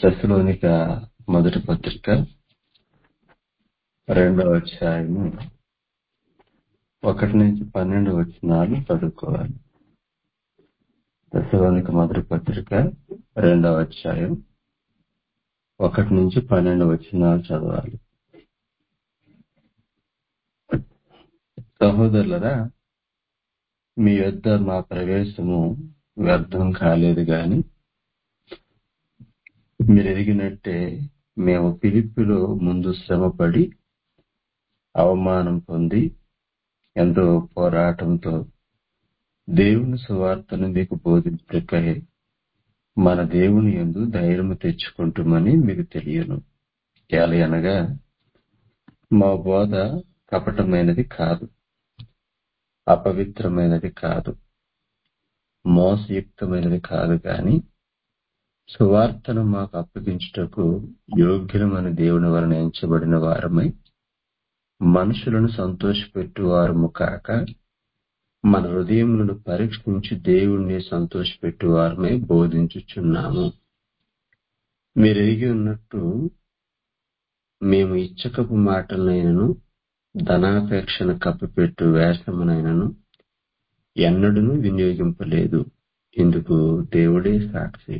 దశలోనిక మొదటి పత్రిక రెండవ అధ్యాయము ఒకటి నుంచి పన్నెండు వచనాలు చదువుకోవాలి దశలోనిక మొదటి పత్రిక రెండవ అధ్యాయం ఒకటి నుంచి పన్నెండు వచనాలు చదవాలి సహోదరులరా మీ యొద్ద మా ప్రవేశము వ్యర్థం కాలేదు గాని మీరు ఎరిగినట్టే మేము పిలిపిలో ముందు శ్రమపడి అవమానం పొంది ఎంతో పోరాటంతో దేవుని సువార్తను మీకు బోధించకై మన దేవుని యందు ధైర్యం తెచ్చుకుంటామని మీకు తెలియను అనగా మా బోధ కపటమైనది కాదు అపవిత్రమైనది కాదు మోసయుక్తమైనది కాదు గాని సువార్తను మాకు అప్పగించుటకు యోగ్యులమైన దేవుని వలన ఎంచబడిన వారమై మనుషులను సంతోషపెట్టు వారము కాక మన హృదయములను పరీక్షించి దేవుణ్ణి సంతోషపెట్టు వారమై బోధించుచున్నాము మీరు ఎరిగి ఉన్నట్టు మేము ఇచ్చకపు మాటలనైనను ధనాపేక్షను కప్పిపెట్టు వేషమునైనను ఎన్నడూనూ వినియోగింపలేదు ఇందుకు దేవుడే సాక్షి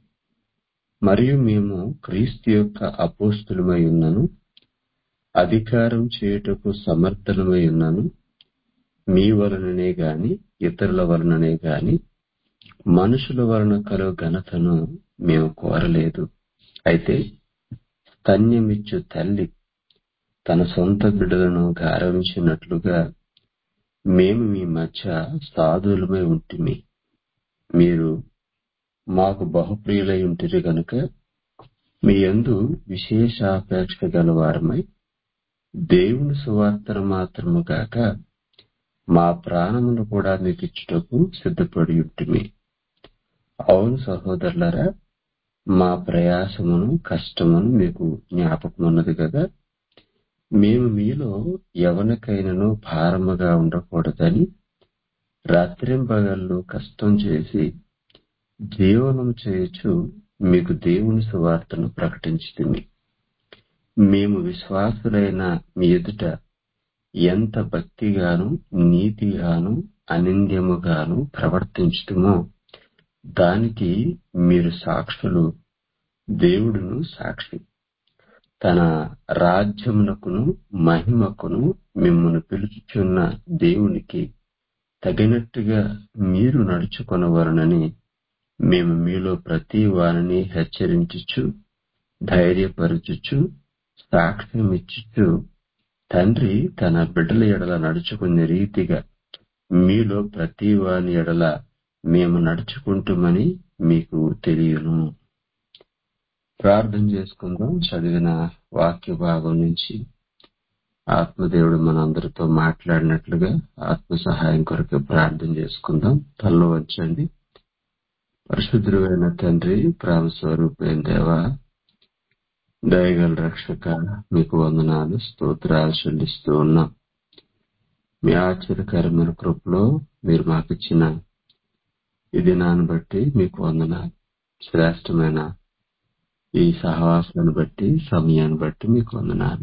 మరియు మేము క్రీస్తు యొక్క అపోస్తులమై ఉన్నను అధికారం చేయుటకు సమర్థనమై ఉన్నను మీ వలననే గాని ఇతరుల వలననే గాని మనుషుల వలన కలుగు ఘనతను మేము కోరలేదు అయితే స్తన్యమిచ్చు తల్లి తన సొంత బిడ్డలను గారవించినట్లుగా మేము మీ మధ్య సాధువులమై ఉంటిమి మీరు మాకు బహుప్రియులై ఉంటిరి గనుక మీ యందు విశేషాపేక్ష గలవారమై దేవుని సువార్తను మాత్రము కాక మా ప్రాణమును కూడా మీకు ఇచ్చుటకు సిద్ధపడి ఉంటిమి అవును సహోదరులరా మా ప్రయాసమును కష్టమును మీకు జ్ఞాపకమున్నది కదా మేము మీలో ఎవరికైనాను భారముగా ఉండకూడదని రాత్రింబగళ్ళు కష్టం చేసి జీవనం చేయొచ్చు మీకు దేవుని సువార్తను ప్రకటించుతుంది మేము విశ్వాసులైన మీ ఎదుట ఎంత భక్తిగాను నీతిగాను అనింద్యముగాను ప్రవర్తించుతుమో దానికి మీరు సాక్షులు దేవుడును సాక్షి తన రాజ్యమునకును మహిమకును మిమ్మల్ని పిలుచుచున్న దేవునికి తగినట్టుగా మీరు నడుచుకొనవలనని మేము మీలో ప్రతి వారిని హెచ్చరించుచు ధైర్యపరచుచు సాక్ష్యమిచ్చుచు తండ్రి తన బిడ్డల ఎడల నడుచుకునే రీతిగా మీలో ప్రతి వాని ఎడల మేము నడుచుకుంటామని మీకు తెలియను ప్రార్థన చేసుకుందాం చదివిన వాక్య భాగం నుంచి ఆత్మదేవుడు మనందరితో మాట్లాడినట్లుగా ఆత్మ సహాయం కొరకు ప్రార్థన చేసుకుందాం తల్లో వచ్చండి పరిశుద్ధుడైన తండ్రి ప్రేమ స్వరూపైన దేవ దయగల రక్షక మీకు వందనాలు స్తోత్రాలు చెల్లిస్తూ ఉన్నాం మీ ఆశ్చర్యకరమైన కృపలో మీరు మాకు ఇచ్చిన ఈ దినాన్ని బట్టి మీకు వందనాలు శ్రేష్టమైన ఈ సహవాసాన్ని బట్టి సమయాన్ని బట్టి మీకు వందనాలు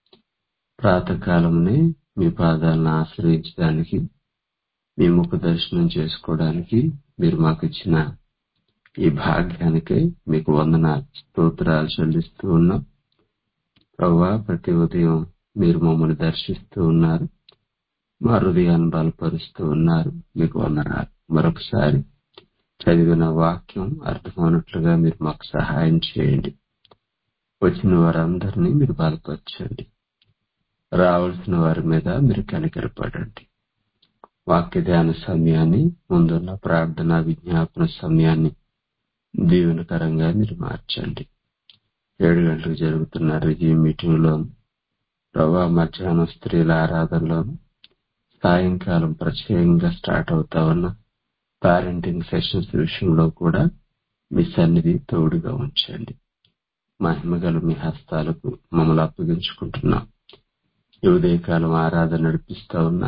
ప్రాతకాలంనే మీ పాదాలను ఆశ్రయించడానికి మీ ముఖ దర్శనం చేసుకోవడానికి మీరు మాకు ఇచ్చిన ఈ భాగ్యానికే మీకు వందనాలు స్తోత్రాలు చెల్లిస్తూ ఉన్నాం ప్రవ్వా ప్రతి ఉదయం మీరు మమ్మల్ని దర్శిస్తూ ఉన్నారు మా హృదయాన్ని బలపరుస్తూ ఉన్నారు మీకు వందనాలు మరొకసారి చదివిన వాక్యం అర్థమైనట్లుగా మీరు మాకు సహాయం చేయండి వచ్చిన వారందరినీ మీరు బలపరచండి రావాల్సిన వారి మీద మీరు కనికరపడండి వాక్య ధ్యాన సమయాన్ని ముందున్న ప్రార్థన విజ్ఞాపన సమయాన్ని దీవెనకరంగా మీరు మార్చండి ఏడు గంటలకు జరుగుతున్న రివ్యూ మీటింగ్ లోను ప్రభా మధ్యాహ్నం స్త్రీల ఆరాధనలోను సాయంకాలం ప్రత్యేకంగా స్టార్ట్ అవుతా ఉన్న పారెంటింగ్ సెషన్స్ విషయంలో కూడా మీ సన్నిధి తోడుగా ఉంచండి మహిమగల మీ హస్తాలకు మమ్మల్ని అప్పగించుకుంటున్నాం ఈ ఉదయకాలం ఆరాధన నడిపిస్తా ఉన్న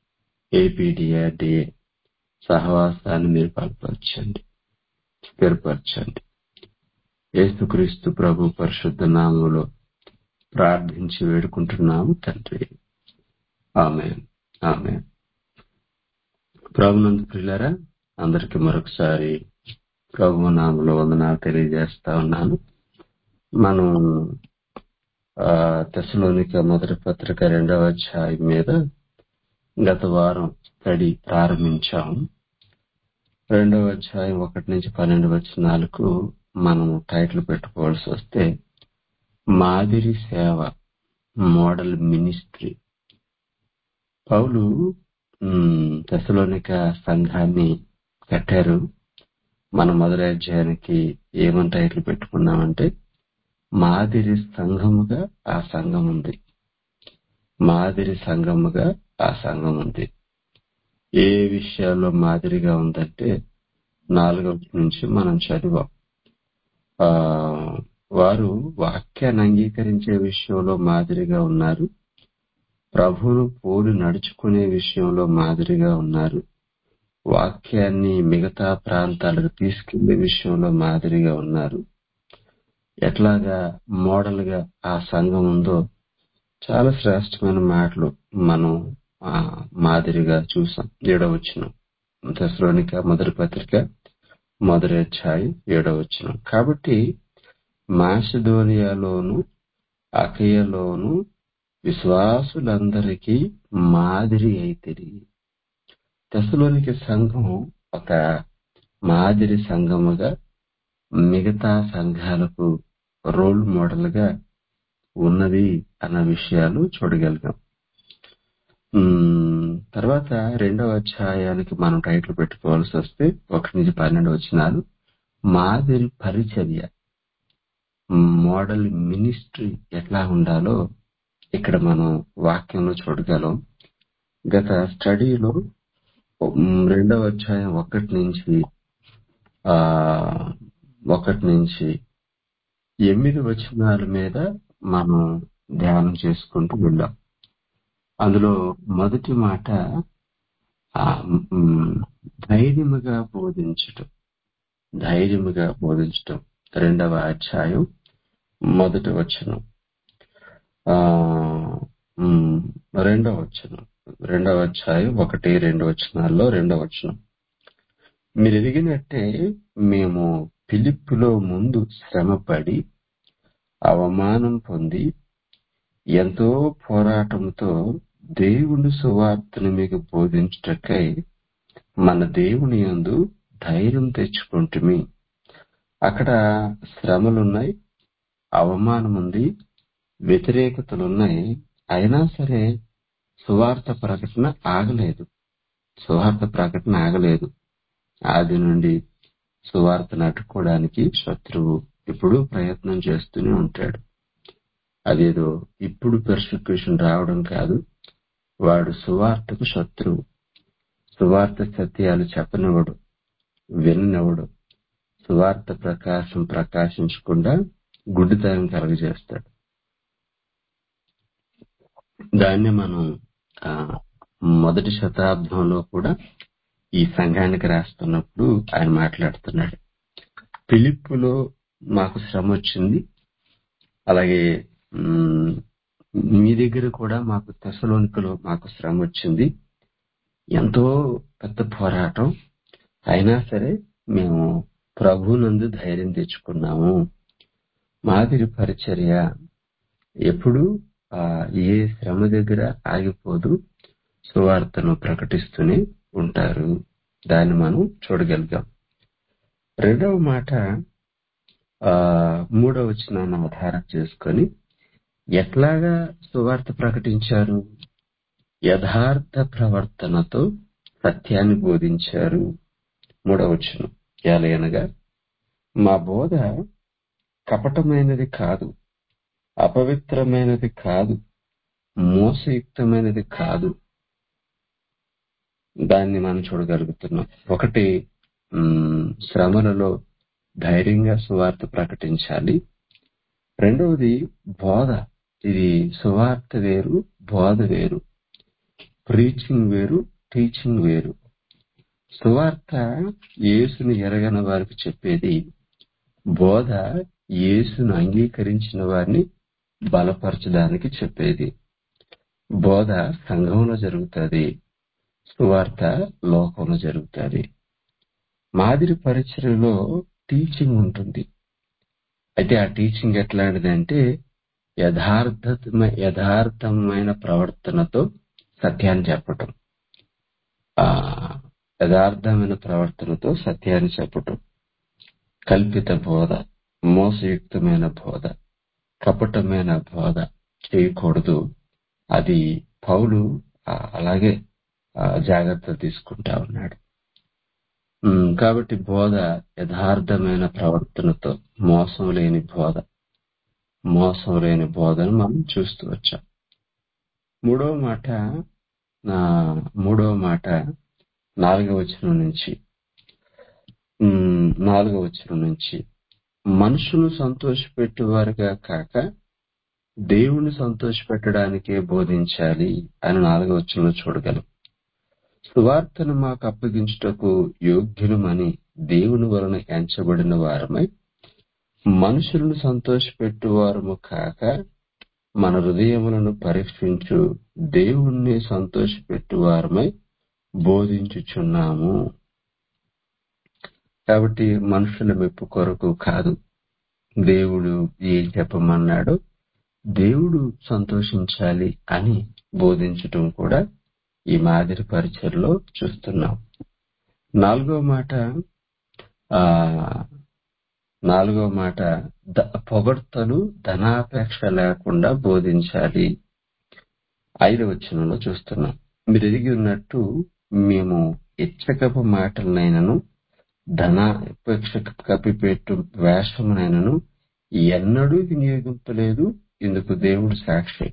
ఏపీడిఆర్డిఏ సహవాసాన్ని మీరు బలపరచండి స్థిరపరచండి యేసుక్రీస్తు ప్రభు పరిశుద్ధ నామములో ప్రార్థించి వేడుకుంటున్నాము తండ్రి ఆమె ఆమె ప్రభునందు ప్రియులారా అందరికీ మరొకసారి ప్రభు నామములో వందనాలు తెలియజేస్తా ఉన్నాను మనం ఆ తెశలోనిక మొదటి పత్రిక రెండవ అధ్యాయం మీద గత వారం స్టడీ ప్రారంభించాము రెండవ అధ్యాయం ఒకటి నుంచి పన్నెండు వచనాలకు మనం టైటిల్ పెట్టుకోవాల్సి వస్తే మాదిరి సేవ మోడల్ మినిస్ట్రీ పౌలు తెశలోనిక సంఘాన్ని కట్టారు మన మొదటి అధ్యాయానికి ఏమని టైటిల్ పెట్టుకున్నామంటే మాదిరి సంఘముగా ఆ సంఘం ఉంది మాదిరి సంఘముగా ఆ సంఘం ఉంది ఏ విషయాల్లో మాదిరిగా ఉందంటే నాలుగవ నుంచి మనం చదివాం ఆ వారు వాక్యాన్ని అంగీకరించే విషయంలో మాదిరిగా ఉన్నారు ప్రభువును పోలి నడుచుకునే విషయంలో మాదిరిగా ఉన్నారు వాక్యాన్ని మిగతా ప్రాంతాలకు తీసుకెళ్లే విషయంలో మాదిరిగా ఉన్నారు ఎట్లాగా మోడల్ గా ఆ సంఘం ఉందో చాలా శ్రేష్టమైన మాటలు మనం మాదిరిగా చూసాం ఏడవచ్చిన దశలోనిక మొదటి పత్రిక మొదటి అధ్యాయం ఏడవచ్చిన కాబట్టి మాసిధోనియాలోను అకయలోను విశ్వాసులందరికీ మాదిరి అయితే దశలోనికి సంఘం ఒక మాదిరి సంఘముగా మిగతా సంఘాలకు రోల్ మోడల్ గా ఉన్నది అన్న విషయాలు చూడగలిగాం తర్వాత రెండవ అధ్యాయానికి మనం టైటిల్ పెట్టుకోవాల్సి వస్తే ఒకటి నుంచి పన్నెండు వచ్చినాలు మాదిరి పరిచర్య మోడల్ మినిస్ట్రీ ఎట్లా ఉండాలో ఇక్కడ మనం వాక్యంలో చూడగలం గత స్టడీలో రెండవ అధ్యాయం ఒకటి నుంచి ఆ ఒకటి నుంచి ఎనిమిది వచనాల మీద మనం ధ్యానం చేసుకుంటూ వెళ్ళాం అందులో మొదటి మాట ధైర్యముగా బోధించటం ధైర్యముగా బోధించటం రెండవ అధ్యాయం మొదటి వచనం రెండవ వచనం రెండవ అధ్యాయం ఒకటి రెండు వచనాల్లో రెండవ వచనం మీరు ఎదిగినట్టే మేము పిలిప్పులో ముందు శ్రమపడి అవమానం పొంది ఎంతో పోరాటంతో దేవుని సువార్తను మీకు బోధించుటకై మన దేవుని యందు ధైర్యం తెచ్చుకుంటుమి అక్కడ శ్రమలున్నాయి అవమానం ఉంది వ్యతిరేకతలున్నాయి అయినా సరే సువార్త ప్రకటన ఆగలేదు సువార్త ప్రకటన ఆగలేదు ఆది నుండి సువార్తను అడ్డుకోవడానికి శత్రువు ఇప్పుడు ప్రయత్నం చేస్తూనే ఉంటాడు అదేదో ఇప్పుడు పెర్సిక్యూషన్ రావడం కాదు వాడు సువార్తకు శత్రువు సువార్త సత్యాలు చెప్పనివ్వడు విననివ్వడు సువార్త ప్రకాశం ప్రకాశించకుండా గుడ్డితనం కలుగజేస్తాడు దాన్ని మనం మొదటి శతాబ్దంలో కూడా ఈ సంఘానికి రాస్తున్నప్పుడు ఆయన మాట్లాడుతున్నాడు పిలిప్పులో మాకు శ్రమ వచ్చింది అలాగే మీ దగ్గర కూడా మాకు తెసలోనికలో మాకు శ్రమ వచ్చింది ఎంతో పెద్ద పోరాటం అయినా సరే మేము ప్రభునందు ధైర్యం తెచ్చుకున్నాము మాదిరి పరిచర్య ఎప్పుడు ఏ శ్రమ దగ్గర ఆగిపోదు సువార్తను ప్రకటిస్తూనే ఉంటారు దాన్ని మనం చూడగలిగాం రెండవ మాట ఆ మూడవ వచనాన్ని ఆధారం చేసుకొని ఎట్లాగా సువార్త ప్రకటించారు యథార్థ ప్రవర్తనతో సత్యాన్ని బోధించారు మూడవ వచనం ఎలయనగా మా బోధ కపటమైనది కాదు అపవిత్రమైనది కాదు మోసయుక్తమైనది కాదు దాన్ని మనం చూడగలుగుతున్నాం ఒకటి శ్రమలలో ధైర్యంగా సువార్త ప్రకటించాలి రెండవది బోధ ఇది సువార్త వేరు బోధ వేరు ప్రీచింగ్ వేరు టీచింగ్ వేరు సువార్త యేసుని ఎరగని వారికి చెప్పేది బోధ యేసును అంగీకరించిన వారిని బలపరచడానికి చెప్పేది బోధ సంఘంలో జరుగుతుంది సువార్త లోకంలో జరుగుతుంది మాదిరి పరిచయలో టీచింగ్ ఉంటుంది అయితే ఆ టీచింగ్ ఎట్లాంటిదంటే యథార్థ యథార్థమైన ప్రవర్తనతో సత్యాన్ని చెప్పటం ఆ యథార్థమైన ప్రవర్తనతో సత్యాన్ని చెప్పటం కల్పిత బోధ మోసయుక్తమైన బోధ కపటమైన బోధ చేయకూడదు అది పౌలు ఆ, అలాగే ఆ, జాగ్రత్త తీసుకుంటా ఉన్నాడు ఉమ్, కాబట్టి బోధ యథార్థమైన ప్రవర్తనతో మోసం లేని బోధ మోసం లేని బోధను మనం చూస్తూ వచ్చాం మూడవ మాట నా మూడవ మాట నాలుగవ వచనం నుంచి ఉమ్, నాలుగవ వచనం నుంచి మనుషులు సంతోషపెట్టువారుగా కాక దేవుని సంతోషపెట్టడానికే బోధించాలి అని నాలుగవ వచనంలో చూడగలం సువార్తను మాకు అప్పగించుటకు యోగ్యులమని దేవుని వలన ఎంచబడిన వారమై మనుషులను సంతోషపెట్టువారము కాక మన హృదయములను పరీక్షించు దేవుణ్ణి సంతోషపెట్టువారమై బోధించుచున్నాము కాబట్టి మనుషుల మెప్పు కొరకు కాదు దేవుడు ఏం చెప్పమన్నాడో దేవుడు సంతోషించాలి అని బోధించటం కూడా ఈ మాదిరి పరిచయలో చూస్తున్నాం నాలుగో మాట ఆ నాలుగో మాట ద- పొగడ్తలు ధనాపేక్ష లేకుండా బోధించాలి ఐదవ వచనంలో చూస్తున్నాం మీరు ఎదిగి ఉన్నట్టు మేము ఇచ్చకపు మాటలనైనను ధనాపేక్ష కప్పిపెట్టు వేషమునైనను ఎన్నడూ వినియోగింపలేదు ఇందుకు దేవుడు సాక్షి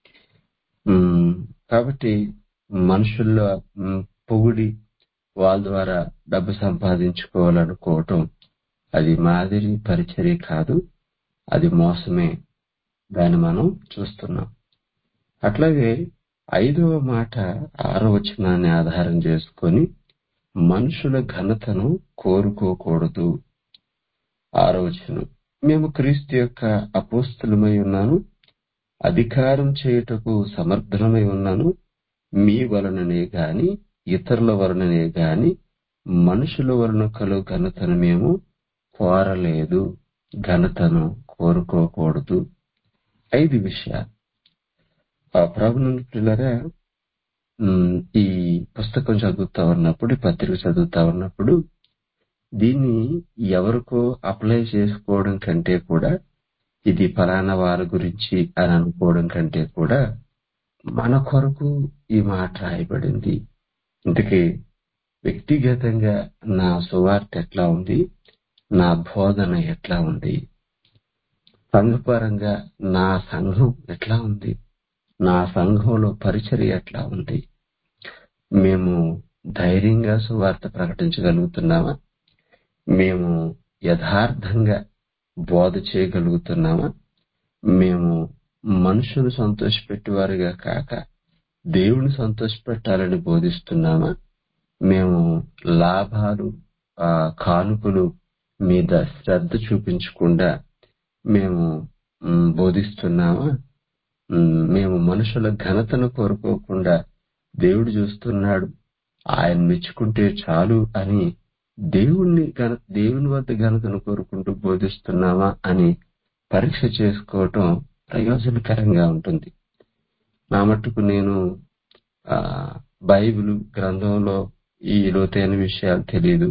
ఉమ్, కాబట్టి మనుషుల్లో ఉమ్, పొగిడి వాళ్ళ ద్వారా డబ్బు సంపాదించుకోవాలనుకోవటం అది మాదిరి పరిచర్య కాదు అది మోసమే దాన్ని మనం చూస్తున్నాం అట్లాగే ఐదవ మాట ఆరో వచనాన్ని ఆధారం చేసుకొని మనుషుల ఘనతను కోరుకోకూడదు ఆరో వచనం మేము క్రీస్తు యొక్క అపోస్తులమై ఉన్నాను అధికారం చేయుటకు సమర్థనమై ఉన్నాను మీ వలననే గాని ఇతరుల వలననే గాని మనుషుల వలన కలుగు ఘనతను మేము కోరలేదు ఘనతను కోరుకోకూడదు ఐదు విషయాలు ఆ ప్రభునందు పిల్లరా ఉమ్, ఈ పుస్తకం చదువుతా ఉన్నప్పుడు ఈ పత్రిక చదువుతా ఉన్నప్పుడు దీన్ని ఎవరికో అప్లై చేసుకోవడం కంటే కూడా ఇది ఫలానా వారి గురించి అని అనుకోవడం కంటే కూడా మన కొరకు ఈ మాట రాయబడింది ఇందుకే వ్యక్తిగతంగా నా సువార్త ఎట్లా ఉంది నా బోధన ఎట్లా ఉంది సంఘపరంగా నా సంఘం ఎట్లా ఉంది నా సంఘంలో పరిచర్య ఎట్లా ఉంది మేము ధైర్యంగా సువార్త ప్రకటించగలుగుతున్నామా మేము యథార్థంగా బోధ చేయగలుగుతున్నామా మేము మనుషులు సంతోషపెట్టేవారుగా కాక దేవుని సంతోషపెట్టాలని బోధిస్తున్నామా మేము లాభాలు ఆ, కానుకలు మీద శ్రద్ధ చూపించకుండా మేము మ్, బోధిస్తున్నామా మ్, మేము మనుషుల ఘనతను కోరుకోకుండా దేవుడు చూస్తున్నాడు ఆయన మెచ్చుకుంటే చాలు అని దేవుణ్ణి ఘన దేవుని వద్ద ఘనతను కోరుకుంటూ బోధిస్తున్నామా అని పరీక్ష చేసుకోవటం ప్రయోజనకరంగా ఉంటుంది నా మట్టుకు నేను ఆ బైబిల్ గ్రంథంలో ఈ లోతైన విషయాలు తెలియదు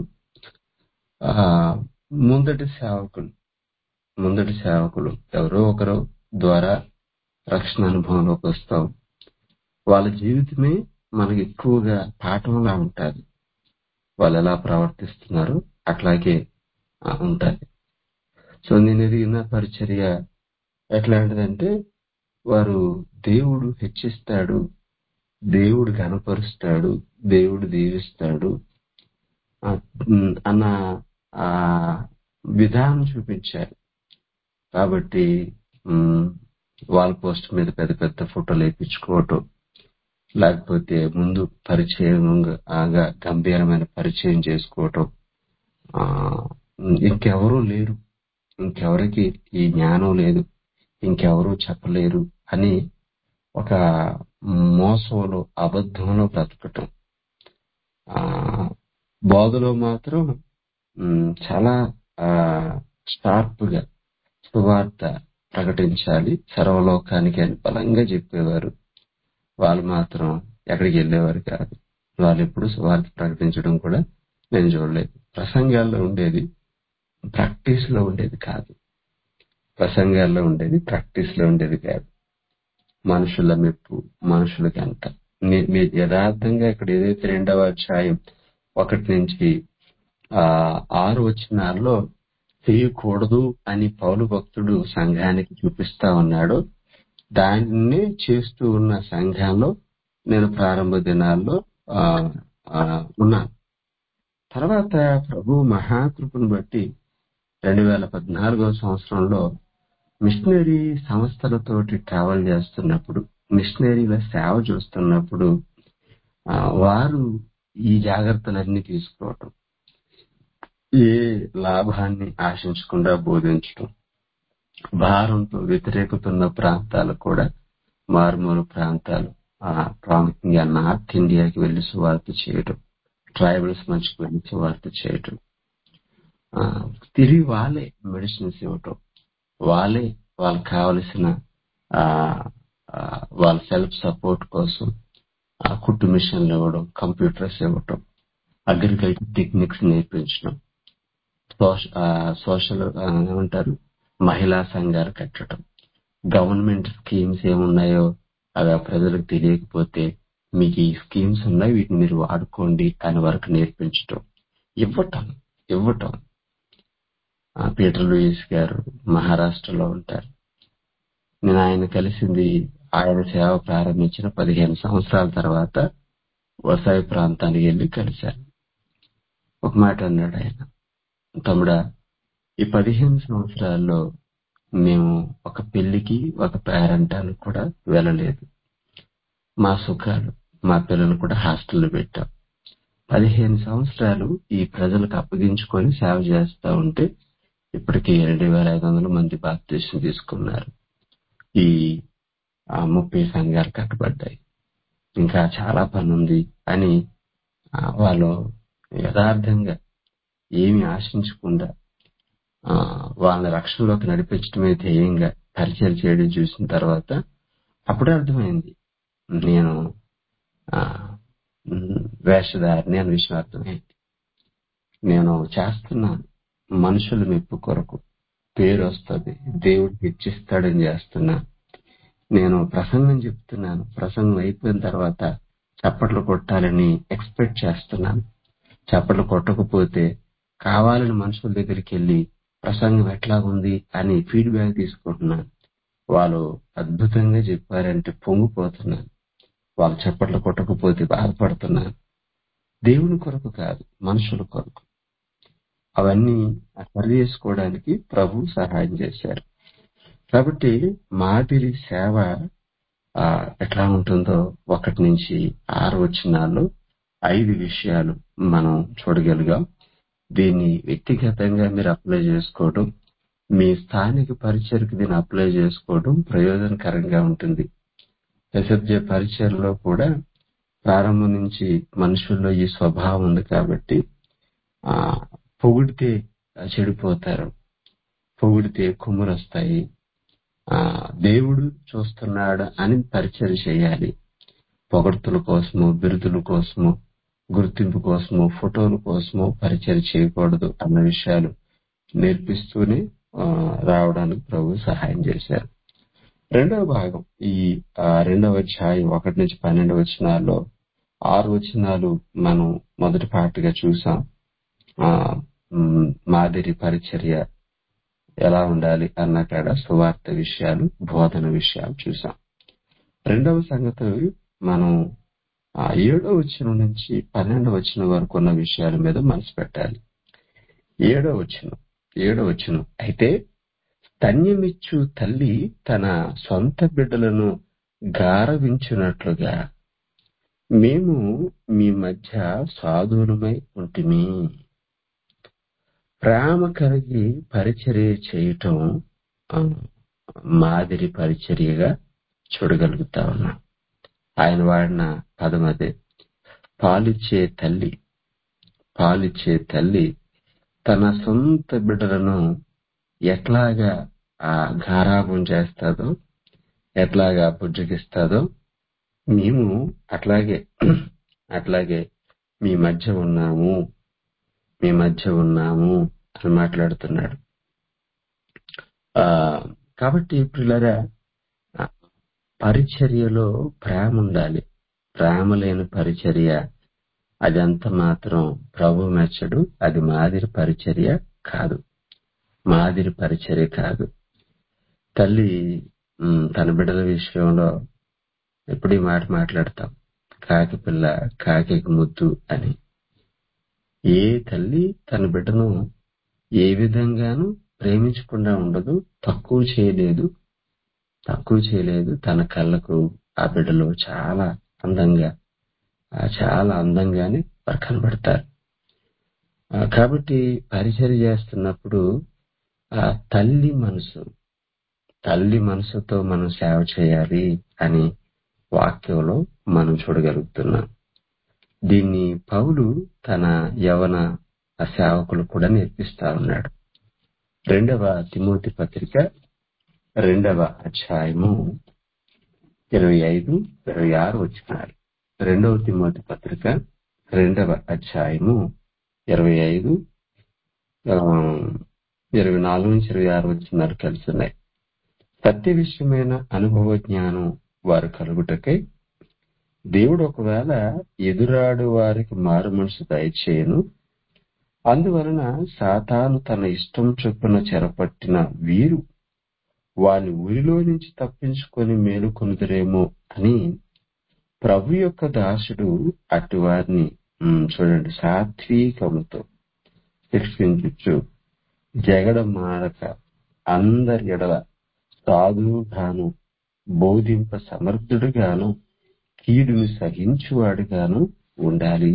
ఆ ముందటి సేవకులు ముందటి సేవకులు ఎవరో ఒకరు ద్వారా రక్షణ అనుభవంలోకి వస్తాం వాళ్ళ జీవితమే మనకి ఎక్కువగా పాఠంలా ఉంటుంది వాళ్ళు ఎలా ప్రవర్తిస్తున్నారో అట్లాగే ఆ, ఉంటది సో నేను ఎదిగిన పరిచర్య ఎట్లాంటిదంటే వారు దేవుడు హెచ్చిస్తాడు దేవుడు గనపరుస్తాడు దేవుడు దీవిస్తాడు ఆ, ఉమ్, అన్న ఆ విధానం చూపించారు కాబట్టి ఉమ్, వాల్ పోస్ట్ మీద పెద్ద పెద్ద ఫోటోలు వేయించుకోవటం లేకపోతే ముందు పరిచయం ఆగా గంభీరమైన పరిచయం చేసుకోవటం ఆ, ఇంకెవరూ లేరు ఇంకెవరికి ఈ జ్ఞానం లేదు ఇంకెవరూ చెప్పలేరు అని ఒక మోసంలో అబద్ధంలో బ్రతకటం ఆ బోధలో మాత్రం ఉమ్, చాలా షార్ప్ గా సువార్త ప్రకటించాలి సర్వలోకానికి అని బలంగా చెప్పేవారు వాళ్ళు మాత్రం ఎక్కడికి వెళ్ళేవారు కాదు వాళ్ళు ఎప్పుడు సువార్త ప్రకటించడం కూడా నేను చూడలేదు ప్రసంగాల్లో ఉండేది ప్రాక్టీస్ లో ఉండేది కాదు ప్రసంగాల్లో ఉండేది ప్రాక్టీస్ లో ఉండేది కాదు మనుషుల మెప్పు మనుషులకి అంత మీ- మీ యథార్థంగా ఇక్కడ ఏదైతే రెండవ అధ్యాయం ఒకటి నుంచి ఆ ఆరు వచనాల్లో చేయకూడదు అని పౌలు భక్తుడు సంఘానికి చూపిస్తా ఉన్నాడు దాన్ని చేస్తూ ఉన్న సంఘంలో నేను ప్రారంభ దినాల్లో ఆ, ఆ, ఉన్నాను తర్వాత ప్రభు మహాకృపను బట్టి రెండు వేల పద్నాలుగో సంవత్సరంలో మిషనరీ సంస్థలతోటి ట్రావెల్ చేస్తున్నప్పుడు మిషనరీల సేవ చూస్తున్నప్పుడు ఆ, వారు ఈ జాగ్రత్తలన్నీ తీసుకోవటం ఏ లాభాన్ని ఆశించకుండా బోధించటం భారంతో వ్యతిరేకతున్న ప్రాంతాలు కూడా మారుమూల ప్రాంతాలు ఆ, ప్రాముఖ్యంగా నార్త్ ఇండియాకి వెళ్లి సువార్త చేయటం ట్రైబల్స్ మధ్యకి వెళ్లి సువార్త చేయటం ఆ, తిరిగి వాళ్ళే మెడిసిన్స్ ఇవ్వటం వాళ్ళే వాళ్ళకి కావలసిన ఆ, ఆ, వాళ్ళ సెల్ఫ్ సపోర్ట్ కోసం ఆ, కుట్టు మిషన్లు ఇవ్వడం కంప్యూటర్స్ ఇవ్వటం అగ్రికల్చర్ టెక్నిక్స్ నేర్పించడం సోష- ఆ, సోషల్ ఆ, ఏమంటారు మహిళా సంఘాలు కట్టడం గవర్నమెంట్ స్కీమ్స్ ఏమున్నాయో అవి ఆ ప్రజలకు తెలియకపోతే మీకు ఈ స్కీమ్స్ ఉన్నాయి వీటిని మీరు వాడుకోండి అని వరకు నేర్పించటం ఇవ్వటం ఇవ్వటం ఆ, పీటర్ లూయిస్ గారు మహారాష్ట్రలో ఉంటారు నేను ఆయన కలిసింది ఆయన సేవ ప్రారంభించిన పదిహేను సంవత్సరాల తర్వాత వసాయి ప్రాంతానికి వెళ్ళి కలిశాను ఒక మాట అన్నాడు ఆయన తమ్ముడా ఈ పదిహేను సంవత్సరాల్లో మేము ఒక పెళ్లికి ఒక పేరంటానికి కూడా వెళ్ళలేదు మా సుఖాలు మా పిల్లలు కూడా హాస్టల్లో పెట్టాం పదిహేను సంవత్సరాలు ఈ ప్రజలకు అప్పగించుకొని సేవ చేస్తా ఉంటే ఇప్పటికి రెండు వేల ఐదు వందల మంది బాప్తీసం తీసుకున్నారు ఈ ఆ, ముప్పై సంఘాలు కట్టబడ్డాయి ఇంకా చాలా పని ఉంది అని ఆ, వాళ్ళు యథార్థంగా ఏమి ఆశించకుండా ఆ, వాళ్ళని రక్షణలోకి నడిపించడమే ధ్యేయంగా పరిచయం చేయడం చూసిన తర్వాత అప్పుడే అర్థమైంది నేను ఆ, ఉమ్, వేషధారిని అని విషయం అర్థమైంది నేను చేస్తున్నాను మనుషుల మెప్పు కొరకు పేరు వస్తుంది దేవుడు హెచ్చిస్తాడని చేస్తున్నా నేను ప్రసంగం చెప్తున్నాను ప్రసంగం అయిపోయిన తర్వాత చప్పట్లు కొట్టాలని ఎక్స్పెక్ట్ చేస్తున్నాను చప్పట్లు కొట్టకపోతే కావాలని మనుషుల దగ్గరికి వెళ్ళి ప్రసంగం ఎట్లా ఉంది అని ఫీడ్బ్యాక్ తీసుకుంటున్నాను వాళ్ళు అద్భుతంగా చెప్పారంటే పొంగిపోతున్నాను వాళ్ళు చప్పట్లు కొట్టకపోతే బాధపడుతున్నాను దేవుని కొరకు కాదు మనుషుల కొరకు అవన్నీ సరి చేసుకోవడానికి ప్రభు సహాయం చేశారు కాబట్టి మాదిరి సేవ ఆ, ఎట్లా ఉంటుందో ఒకటి నుంచి ఆరు వచ్చినాల్లో ఐదు విషయాలు మనం చూడగలిగాం దీన్ని వ్యక్తిగతంగా మీరు అప్లై చేసుకోవడం మీ స్థానిక పరిచయకు దీన్ని అప్లై చేసుకోవడం ప్రయోజనకరంగా ఉంటుంది ఎస్ఎఫ్జే పరిచయలో కూడా ప్రారంభం నుంచి మనుషుల్లో ఈ స్వభావం ఉంది కాబట్టి ఆ పొగిడితే చెడిపోతారు పొగిడితే కుమ్మురు వస్తాయి ఆ దేవుడు చూస్తున్నాడు అని పరిచయం చేయాలి పొగడ్తల కోసము బిరుదుల కోసము గుర్తింపు కోసము ఫోటోల కోసము పరిచయం చేయకూడదు అన్న విషయాలు నేర్పిస్తూనే ఆ, రావడానికి ప్రభు సహాయం చేశారు రెండవ భాగం ఈ ఆ, రెండవ అధ్యాయం ఒకటి నుంచి పన్నెండు వచనాల్లో ఆరు వచనాలు మనం మొదటి పార్ట్గా చూసాం ఆ మ్, మాదిరి పరిచర్య ఎలా ఉండాలి అన్న కాడ సువార్త విషయాలు బోధన విషయాలు చూసాం రెండవ సంగతి మనం ఆ ఏడో వచనం నుంచి పన్నెండో వచనం వరకు ఉన్న విషయాల మీద మనసు పెట్టాలి ఏడో వచనం ఏడో వచనం అయితే స్తన్యమిచ్చు తల్లి తన సొంత బిడ్డలను గారవించున్నట్లుగా మేము మీ మధ్య సాధువులమై ఉంటిమి ప్రేమ కలిగి పరిచర్య చేయటం ఆ, మాదిరి పరిచర్యగా చూడగలుగుతా ఉన్నాం ఆయన వాడిన పదం అదే పాలిచ్చే తల్లి పాలిచ్చే తల్లి తన సొంత బిడ్డలను ఎట్లాగా ఆ గారాబం చేస్తాదో ఎట్లాగా బుజ్జగిస్తాదో మేము అట్లాగే అట్లాగే మీ మధ్య ఉన్నాము మీ మధ్య ఉన్నాము అని మాట్లాడుతున్నాడు ఆ కాబట్టి పిల్లరా ఆ, పరిచర్యలో ప్రేమ ఉండాలి ప్రేమ లేని పరిచర్య అది అంత మాత్రం ప్రభు మెచ్చడు అది మాదిరి పరిచర్య కాదు మాదిరి పరిచర్య కాదు తల్లి ఉమ్, తన బిడ్డల విషయంలో ఎప్పుడు ఈ మాట మాట్లాడతాం కాకి పిల్ల కాకి ముద్దు అని ఏ తల్లి తన బిడ్డను ఏ విధంగానూ ప్రేమించకుండా ఉండదు తక్కువ చేయలేదు తక్కువ చేయలేదు తన కళ్ళకు ఆ బిడ్డలు చాలా అందంగా ఆ చాలా అందంగానే వారు కనబడతారు ఆ, కాబట్టి పరిచయం చేస్తున్నప్పుడు ఆ తల్లి మనసు తల్లి మనసుతో మనం సేవ చేయాలి అని వాక్యంలో మనం చూడగలుగుతున్నాం దీన్ని పౌలు తన యవన సేవకులు కూడా నేర్పిస్తా ఉన్నాడు రెండవ తిమోతి పత్రిక రెండవ అధ్యాయము ఇరవై ఐదు ఇరవై ఆరు వచ్చినారు రెండవ తిమోతి పత్రిక రెండవ అధ్యాయము ఇరవై ఐదు ఆ, ఇరవై నాలుగు నుంచి ఇరవై ఆరు వచ్చినారు కలిసి ఉన్నాయి సత్య విషయమైన అనుభవ జ్ఞానం వారు కలుగుటకై దేవుడు ఒకవేళ ఎదురాడు వారికి మారు మనసు దయచేయను అందువలన సాతాను తన ఇష్టం చొప్పున చెరపట్టిన వీరు వాని ఊరిలో నుంచి తప్పించుకొని మేలుకొనుదురేమో అని ప్రభు యొక్క దాసుడు అటు వారిని ఉమ్, చూడండి సాత్వికముతో శిక్షించు జగడ మారక అందరి ఎడల సాధువుగాను బోధింప సమర్థుడుగాను కీడుని సహించువాడుగాను ఉండాలి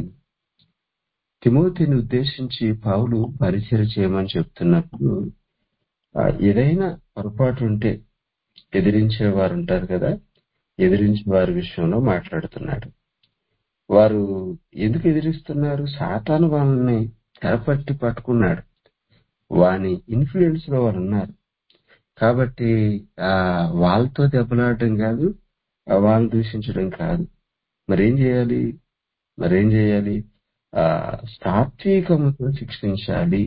తిమోతిని ఉద్దేశించి పౌలు పరిచయ చేయమని చెప్తున్నప్పుడు ఆ, ఏదైనా పొరపాటు ఉంటే ఎదిరించే వారు ఉంటారు కదా ఎదిరించే వారి విషయంలో మాట్లాడుతున్నాడు వారు ఎందుకు ఎదిరిస్తున్నారు సాతాను వాళ్ళని తెరపట్టి పట్టుకున్నాడు వాని ఇన్ఫ్లుయెన్స్ లో వారు ఉన్నారు కాబట్టి ఆ వాళ్ళతో దెబ్బలాడటం కాదు ఆ వాళ్ళని దూషించడం కాదు మరేం చేయాలి మరేం చేయాలి ఆ సాత్వికముతో శిక్షించాలి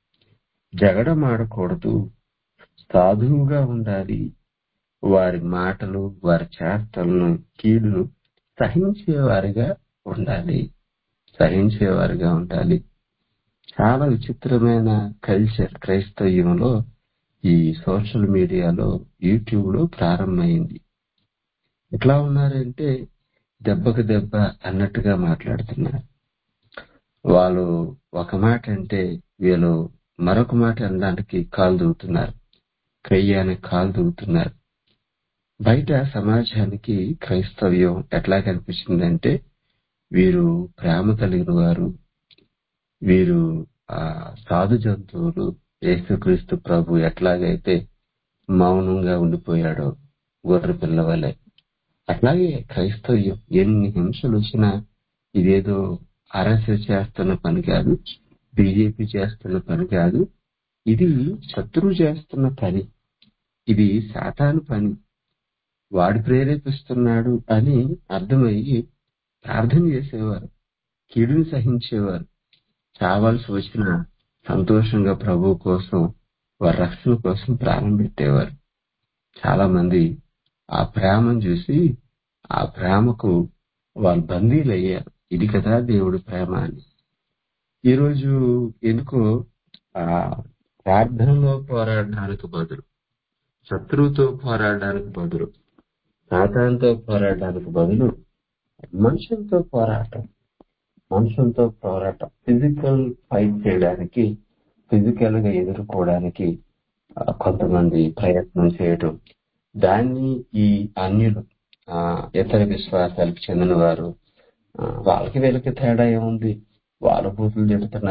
జగడమాడకూడదు సాధువుగా ఉండాలి వారి మాటలు వారి చేష్టలను కీడును సహించేవారిగా ఉండాలి సహించేవారిగా ఉండాలి చాలా విచిత్రమైన కల్చర్ క్రైస్తవ్యంలో ఈ సోషల్ మీడియాలో యూట్యూబ్ లో ప్రారంభమైంది ఎట్లా ఉన్నారంటే దెబ్బకు దెబ్బ అన్నట్టుగా మాట్లాడుతున్నారు వాళ్ళు ఒక మాట అంటే వీళ్ళు మరొక మాట అనడానికి కాలు దూగుతున్నారు కయ్యానికి కాలు దూగుతున్నారు బయట సమాజానికి క్రైస్తవ్యం ఎట్లా కనిపించిందంటే వీరు ప్రేమ కలిగిన వారు వీరు ఆ సాధు జంతువులు యేసుక్రీస్తు ప్రభు ఎట్లాగైతే మౌనంగా ఉండిపోయాడో గొర్రె పిల్లవలే అట్లాగే క్రైస్తవ్యం ఎన్ని హింసలు వచ్చినా ఇదేదో ఆర్ఎస్ఎస్ చేస్తున్న పని కాదు బీజేపీ చేస్తున్న పని కాదు ఇది శత్రువు చేస్తున్న పని ఇది సాతాను పని వాడు ప్రేరేపిస్తున్నాడు అని అర్థమయ్యి ప్రార్థన చేసేవారు కీడుని సహించేవారు చావాల్సి వచ్చిన సంతోషంగా ప్రభు కోసం వారి రక్షణ కోసం ప్రాణం పెట్టేవారు చాలా మంది ఆ ప్రేమను చూసి ఆ ప్రేమకు వాళ్ళు బందీలు అయ్యారు ఇది కదా దేవుడి ప్రేమ అని ఈరోజు ఎందుకో ఆ ప్రార్థనలో పోరాడడానికి బదులు శత్రువుతో పోరాడడానికి బదులు సాతాన్తో పోరాడడానికి బదులు మనుషులతో పోరాటం మనుషులతో పోరాటం ఫిజికల్ ఫైట్ చేయడానికి ఫిజికల్ గా ఎదుర్కోవడానికి ఆ, కొంతమంది ప్రయత్నం చేయటం దాన్ని ఈ అన్యులు ఆ, ఇతర విశ్వాసాలకు చెందిన వారు ఆ, వాళ్ళకి వీళ్ళకి తేడా ఏముంది వాళ్ళ బూతులు తిడుతున్నారు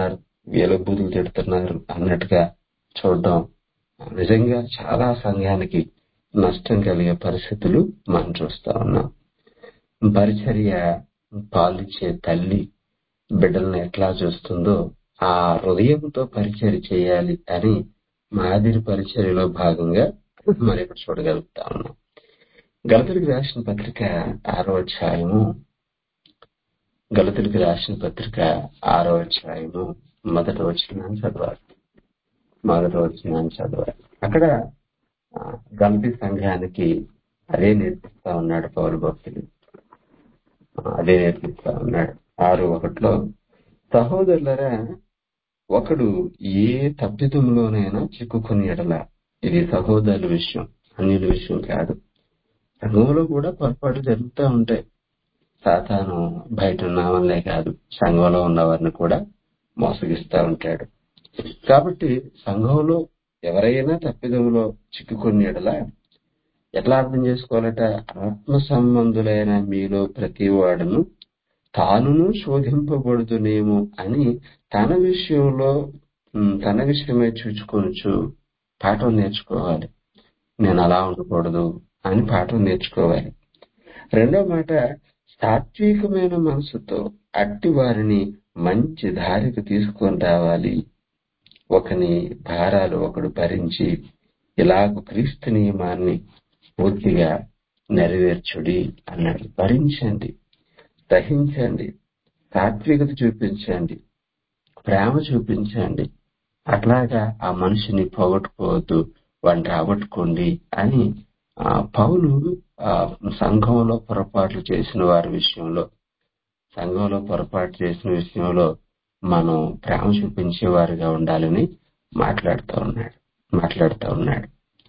వీళ్ళ బూతులు తిడుతున్నారు అన్నట్టుగా చూడడం నిజంగా చాలా సంఘానికి నష్టం కలిగే పరిస్థితులు మనం చూస్తా ఉన్నాం పరిచర్య పాలిచ్చే తల్లి బిడ్డలను ఎట్లా చూస్తుందో ఆ హృదయంతో పరిచర్య చేయాలి అని మాదిరి పరిచర్యలో భాగంగా మనం ఇక్కడ చూడగలుగుతా ఉన్నాం గలతుడికి రాసిన పత్రిక ఆరో అధ్యాయము గలతుడికి రాసిన పత్రిక ఆరో అధ్యాయము మొదట వచ్చిన చదవాలి మొదట వచ్చిన చదవాలి అక్కడ ఆ, గలతి సంఘానికి అదే నేర్పిస్తా ఉన్నాడు పౌరు భక్తులు అదే నేర్పిస్తా ఉన్నాడు ఆరు ఒకటిలో సహోదరులరా ఒకడు ఏ తప్పిదంలోనైనా చిక్కుకుని ఎడల ఇది సహోదరుల విషయం అన్యుల విషయం కాదు సంఘంలో కూడా పొరపాటు జరుగుతూ ఉంటాయి సాతాను బయట ఉన్న వాళ్ళే కాదు సంఘంలో ఉన్న వారిని కూడా మోసగిస్తూ ఉంటాడు కాబట్టి సంఘంలో ఎవరైనా తప్పిదంలో చిక్కుకుని ఎడల ఎట్లా అర్థం చేసుకోవాలట ఆత్మ సంబంధులైన మీలో ప్రతి వాడును తానును శోధింపబడుతునేమో అని తన విషయంలో ఉమ్, తన విషయమై చూచుకొనుచు పాఠం నేర్చుకోవాలి నేను అలా ఉండకూడదు అని పాఠం నేర్చుకోవాలి రెండో మాట సాత్వికమైన మనసుతో అట్టి వారిని మంచి దారికి తీసుకొని రావాలి ఒకని భారాలు ఒకడు భరించి ఇలాగ క్రీస్తు నియమాన్ని పూర్తిగా నెరవేర్చుడి అన్నాడు భరించండి సహించండి సాత్వికత చూపించండి ప్రేమ చూపించండి అట్లాగా ఆ మనిషిని పోగొట్టుకోవద్దు వాడిని రాబట్టుకోండి అని ఆ, పౌలు ఆ, సంఘంలో పొరపాట్లు చేసిన వారి విషయంలో సంఘంలో పొరపాటు చేసిన విషయంలో మనం ప్రేమ చూపించే వారిగా ఉండాలని మాట్లాడుతూ ఉన్నాడు మాట్లాడుతూ ఉన్నాడు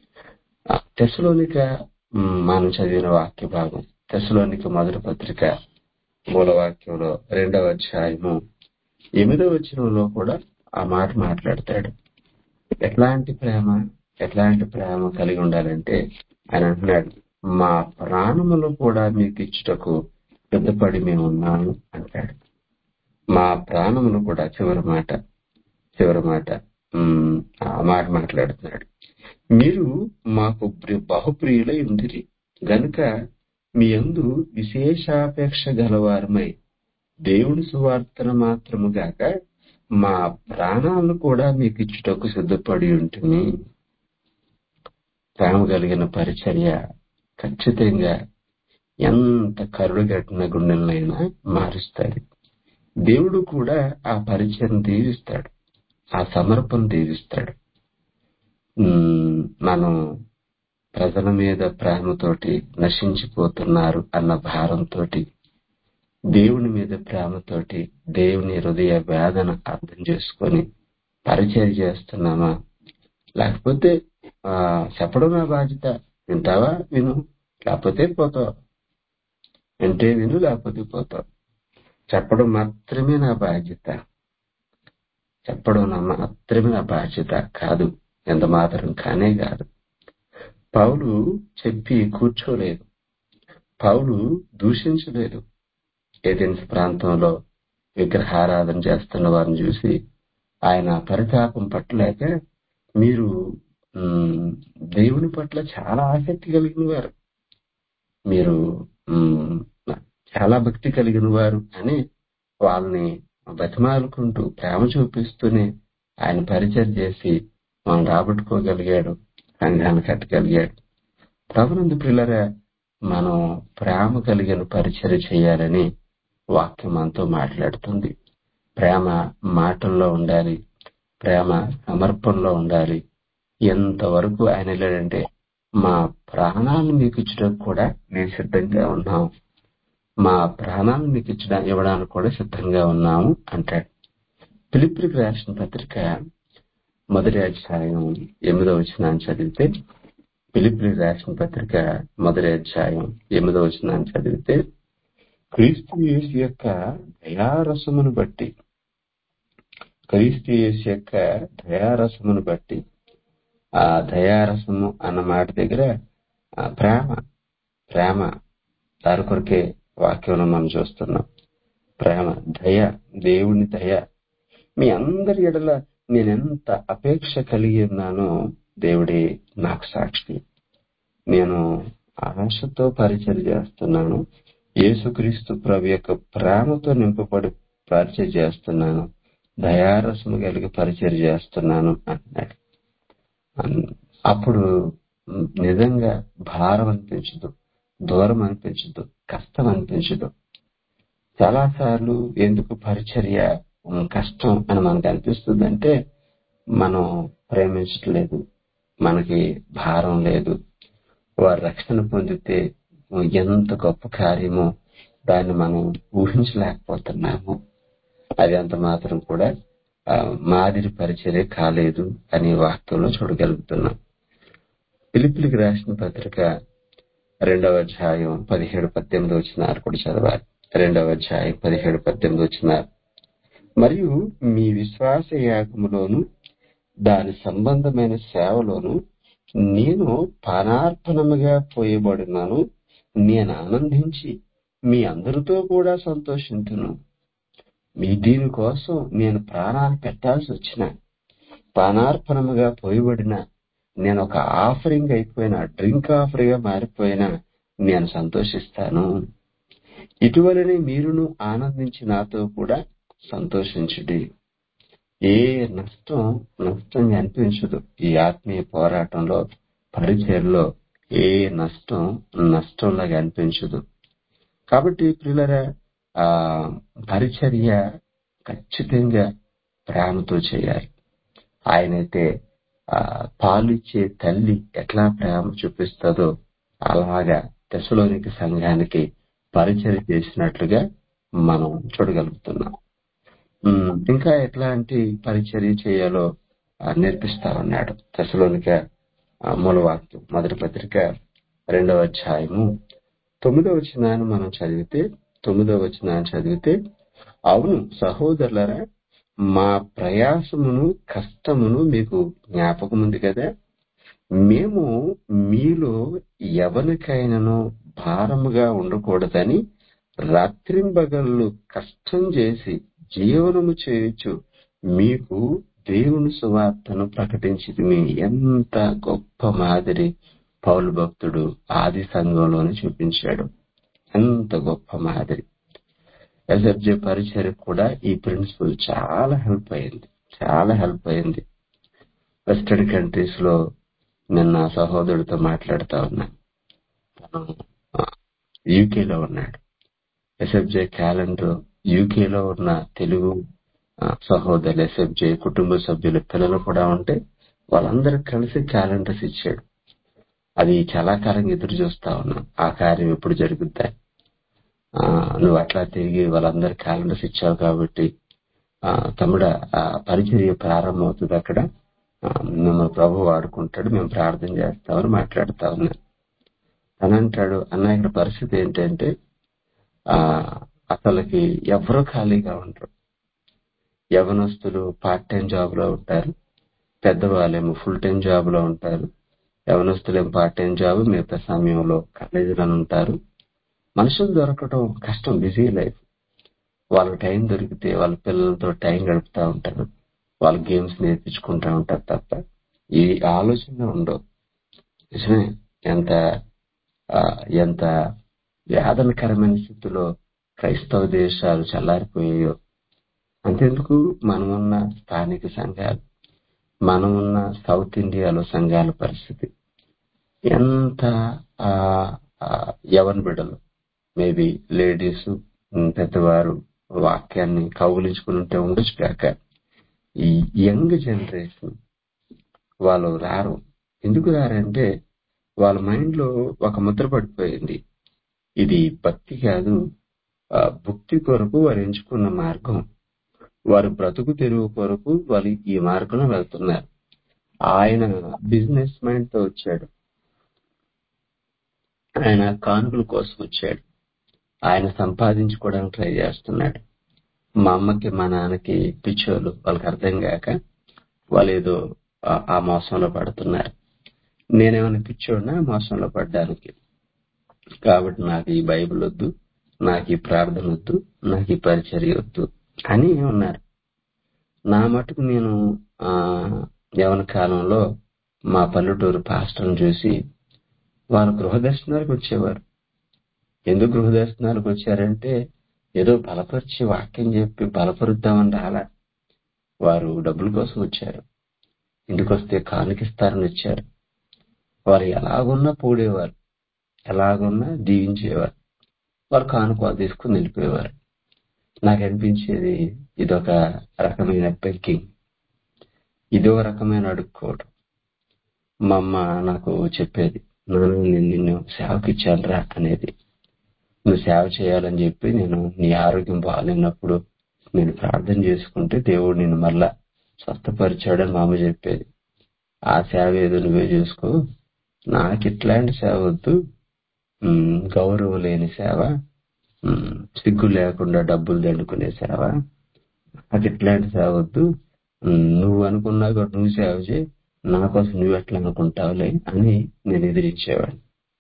ఆ, తెసలోనిక మ్, మనం చదివిన వాక్య భాగం తెసలోనిక మొదటి పత్రిక మూలవాక్యంలో రెండవ అధ్యాయము ఎనిమిదవ వచనంలో కూడా ఆ మాట మాట్లాడతాడు ఎట్లాంటి ప్రేమ ఎట్లాంటి ప్రేమ కలిగి ఉండాలంటే ఆయన అంటున్నాడు మా ప్రాణములు కూడా మీకు ఇచ్చుటకు సిద్ధపడి మేము ఉన్నాము అంటాడు మా ప్రాణములు కూడా చివరి మాట చివరి మాట ఉమ్, ఆ మాట మాట్లాడుతున్నాడు మీరు మాకు ప్రి- బహుప్రియులై ఉందిరి గనుక మీ యందు విశేషాపేక్ష గలవారమై దేవుని సువార్తను మాత్రము గాక మా ప్రాణాలను కూడా మీకు ఇచ్చుటకు సిద్ధపడి ఉంటుంది ప్రేమ కలిగిన పరిచర్య ఖచ్చితంగా ఎంత కరుడుగట్టిన గుండెలనైనా మారుస్తాడు దేవుడు కూడా ఆ పరిచయం దీవిస్తాడు ఆ సమర్పణ దీవిస్తాడు ఉమ్, మనం ప్రజల మీద ప్రేమతోటి నశించిపోతున్నారు అన్న భారంతోటి దేవుని మీద ప్రేమతోటి దేవుని హృదయ వేదన అర్థం చేసుకొని పరిచయం చేస్తున్నామా లేకపోతే ఆ చెప్పడం నా బాధ్యత వింటావా విను లేకపోతే పోతావు వింటే విను లేకపోతే పోతావు చెప్పడం మాత్రమే నా బాధ్యత చెప్పడం నా మాత్రమే నా బాధ్యత కాదు ఎంత మాత్రం కానే కాదు పౌలు చెప్పి కూర్చోలేదు పౌలు దూషించలేదు ఏథెన్స్ ప్రాంతంలో విగ్రహారాధన చేస్తున్న వారిని చూసి ఆయన పరితాపం పట్టలేక మీరు మ్, దేవుని పట్ల చాలా ఆసక్తి కలిగిన వారు మీరు మ్, చాలా భక్తి కలిగిన వారు అని వాళ్ళని బతిమాలుకుంటూ ప్రేమ చూపిస్తూనే ఆయన పరిచయం చేసి మనం రాబట్టుకోగలిగాడు సంఘాన్ని కట్టగలిగాడు ప్రభునందు పిల్లరా మనం ప్రేమ కలిగిన పరిచయం చేయాలని వాక్యం మనతో మాట్లాడుతుంది ప్రేమ మాటల్లో ఉండాలి ప్రేమ సమర్పణలో ఉండాలి ఎంతవరకు ఆయన వెళ్ళాడంటే మా ప్రాణాలను మీకు ఇచ్చడానికి కూడా నేను సిద్ధంగా ఉన్నాం మా ప్రాణాలను మీకు ఇచ్చడా ఇవ్వడానికి కూడా సిద్ధంగా ఉన్నాము అంటాడు పిలిపిలికి రాసిన పత్రిక మొదటి అధ్యాయం ఎనిమిదో వచనాన్ని చదివితే పిలిపిలికి రాసిన పత్రిక మొదటి అధ్యాయం ఎనిమిదో వచనాన్ని చదివితే క్రీస్తు యేసు యొక్క దయారసమును బట్టి క్రీస్తు యేసు యొక్క దయారసమును బట్టి ఆ దయారసము అన్న మాట దగ్గర ఆ ప్రేమ ప్రేమ దాని కొరకే వాక్యంలో మనం చూస్తున్నాం ప్రేమ దయ దేవుని దయ మీ అందరి ఎడల నేనెంత అపేక్ష కలిగి ఉన్నానో దేవుడే నాకు సాక్షి నేను ఆశతో పరిచయం చేస్తున్నాను యేసుక్రీస్తు ప్రభు యొక్క ప్రేమతో నింపబడి పరిచయం చేస్తున్నాను దయారసము కలిగి పరిచయం చేస్తున్నాను అన్నాడు అన్- అప్పుడు నిజంగా భారం అనిపించదు దూరం అనిపించదు కష్టం అనిపించదు చాలా సార్లు ఎందుకు పరిచర్య ఉమ్, కష్టం అని మనకు అనిపిస్తుంది అంటే మనం ప్రేమించట్లేదు మనకి భారం లేదు వారి రక్షణ పొందితే ఎంత గొప్ప కార్యమో దాన్ని మనం ఊహించలేకపోతున్నాము అది అంత మాత్రం కూడా ఆ, మాదిరి పరిచర్య కాలేదు అనే వాక్యంలో చూడగలుగుతున్నాం పిలిపిలికి రాసిన పత్రిక రెండవ అధ్యాయం పదిహేడు పద్దెనిమిది వచ్చినారు కూడా చదవాలి రెండవ అధ్యాయం పదిహేడు పద్దెనిమిది వచ్చినారు మరియు మీ విశ్వాస యాగములోను దాని సంబంధమైన సేవలోను నేను పానార్పణముగా పోయబడినాను నేను ఆనందించి మీ అందరితో కూడా సంతోషించును మీ దీని కోసం నేను ప్రాణాలు పెట్టాల్సి వచ్చిన పానార్పణముగా పోయబడిన నేను ఒక ఆఫరింగ్ అయిపోయిన డ్రింక్ ఆఫర్గా మారిపోయినా నేను సంతోషిస్తాను ఇటువలనే మీరును ఆనందించి నాతో కూడా సంతోషించుడి ఏ నష్టం నష్టంగా అనిపించదు ఈ ఆత్మీయ పోరాటంలో పరిచయలో ఏ నష్టం నష్టంలాగా అనిపించదు కాబట్టి పిల్లల ఆ పరిచర్య ఖచ్చితంగా ప్రేమతో చేయాలి ఆయనైతే ఆ పాలిచ్చే తల్లి ఎట్లా ప్రేమ చూపిస్తుందో అలాగా దశలోనికి సంఘానికి పరిచయం చేసినట్లుగా మనం చూడగలుగుతున్నాం ఉమ్, ఇంకా ఎట్లాంటి పరిచర్య చేయాలో ఆ, నేర్పిస్తా ఉన్నాడు దశలోనిక మూలవాక్యం మొదటి పత్రిక రెండవ అధ్యాయము తొమ్మిదవ వచనాన్ని మనం చదివితే తొమ్మిదవ వచనాన్ని చదివితే అవును సహోదరులరా మా ప్రయాసమును కష్టమును మీకు జ్ఞాపకం ఉంది కదా మేము మీలో ఎవరికైనాను భారముగా ఉండకూడదని రాత్రింబగళ్ళు కష్టం చేసి జీవనము చేయొచ్చు మీకు దేవుని సువార్తను ప్రకటించింది మీ ఎంత గొప్ప మాదిరి పౌలు భక్తుడు ఆది సంఘంలోనే చూపించాడు ఎంత గొప్ప మాదిరి ఎస్ఎఫ్జే పరిచయం కూడా ఈ ప్రిన్సిపల్ చాలా హెల్ప్ అయింది చాలా హెల్ప్ అయింది వెస్టర్న్ కంట్రీస్ లో నిన్న సహోదరుడితో మాట్లాడుతా ఉన్నా తను యూకేలో ఉన్నాడు ఎస్ఎఫ్జే క్యాలెండర్ యూకేలో ఉన్న తెలుగు ఆ, సహోదరులు ఎస్ఎఫ్జే కుటుంబ సభ్యుల పిల్లలు కూడా ఉంటే వాళ్ళందరూ కలిసి క్యాలెండర్స్ ఇచ్చాడు అది చాలా కాలంగా ఎదురు చూస్తా ఉన్నా ఆ కార్యం ఎప్పుడు జరుగుద్దా ఆ, నువ్వు అట్లా తిరిగి వాళ్ళందరూ క్యాలెండర్స్ ఇచ్చావు కాబట్టి ఆ, తమ్ముడ ఆ పరిచర్య ప్రారంభమవుతుంది అక్కడ ఆ, మిమ్మల్ని ప్రభు వాడుకుంటాడు మేము ప్రార్థన చేస్తామని మాట్లాడుతా ఉన్నా అని అంటాడు అన్న ఇక్కడ పరిస్థితి ఏంటంటే ఆ అసలుకి ఎవరు ఖాళీగా ఉండరు యవనస్తులు పార్ట్ టైం జాబ్ లో ఉంటారు పెద్దవాళ్ళేమో ఫుల్ టైం జాబ్ లో ఉంటారు యవనస్తులేమో పార్ట్ టైం జాబ్ మిగతా సమయంలో కాలేజీలో ఉంటారు మనుషులు దొరకడం కష్టం బిజీ లైఫ్ వాళ్ళకి టైం దొరికితే వాళ్ళ పిల్లలతో టైం గడుపుతా ఉంటారు వాళ్ళ గేమ్స్ నేర్పించుకుంటా ఉంటారు తప్ప ఈ ఆలోచన ఉండవు నిజమే ఎంత ఆ, ఎంత వేదనకరమైన స్థితిలో క్రైస్తవ దేశాలు చల్లారిపోయాయో అంతెందుకు మనమున్న స్థానిక సంఘాలు మనమున్న సౌత్ ఇండియాలో సంఘాల పరిస్థితి ఎంత ఆ, ఆ, యవన బిడ్డలు మేబీ లేడీస్ పెద్దవారు వాక్యాన్ని కౌగులించుకుని ఉంటే ఉండొచ్చు కాక ఈ యంగ్ జనరేషన్ వాళ్ళు రారు ఎందుకు రారంటే వాళ్ళ మైండ్ లో ఒక ముద్ర పడిపోయింది ఇది భక్తి కాదు ఆ, భక్తి కొరకు వారు ఎంచుకున్న మార్గం వారు బ్రతుకు తెరువు కొరకు వాళ్ళు ఈ మార్గంలో వెళ్తున్నారు ఆయన బిజినెస్ మైండ్ తో వచ్చాడు ఆయన కానుకల కోసం వచ్చాడు ఆయన సంపాదించుకోవడానికి ట్రై చేస్తున్నాడు మా అమ్మకి మా నాన్నకి పిచ్చోళ్ళు వాళ్ళకి అర్థం కాక వాళ్ళు ఏదో ఆ- ఆ మోసంలో పడుతున్నారు నేనేమైనా పిచ్చోడినా మోసంలో పడ్డానికి కాబట్టి నాకు ఈ బైబిల్ వద్దు నాకు ఈ ప్రార్థన వద్దు నాకు ఈ పరిచర్య వద్దు అని ఉన్నారు నా మటుకు నేను ఆ యవన కాలంలో మా పల్లెటూరు పాస్టర్ని చూసి వారు గృహ దర్శనాలకు వచ్చేవారు ఎందుకు గృహ దర్శనాలకు వచ్చారంటే ఏదో బలపరిచి వాక్యం చెప్పి బలపరుద్దామని రాలా వారు డబ్బుల కోసం వచ్చారు ఇంటికి వస్తే కానుకిస్తారని వచ్చారు వారు ఎలాగున్నా పూడేవారు ఎలాగున్నా దీవించేవారు వారు కానుక తీసుకుని వెళ్ళిపోయేవారు నాకు అనిపించేది ఇదొక రకమైన బెగ్గింగ్ ఇదో రకమైన అడుక్కోవడం మా అమ్మ నాకు చెప్పేది నాన్న నేను నిన్ను సేవకి ఇచ్చానురా అనేది నువ్వు సేవ చేయాలని చెప్పి నేను నీ ఆరోగ్యం బాగాలేనప్పుడు నేను ప్రార్థన చేసుకుంటే దేవుడు నిన్ను మళ్ళా స్వస్థపరిచాడని మా అమ్మ చెప్పేది ఆ సేవ ఏదో నువ్వే చేసుకో నాకు ఇట్లాంటి సేవ వద్దు ఉమ్, గౌరవం లేని సేవ ఉమ్, సిగ్గు లేకుండా డబ్బులు దండుకునే సేవ నాకు ఇట్లాంటి సేవ వద్దు ఉమ్, నువ్వు అనుకున్నా కూడా నువ్వు సేవ చేయి నా కోసం నువ్వు ఎట్లా అనుకుంటావులే అని నేను ఎదిరించేవాడిని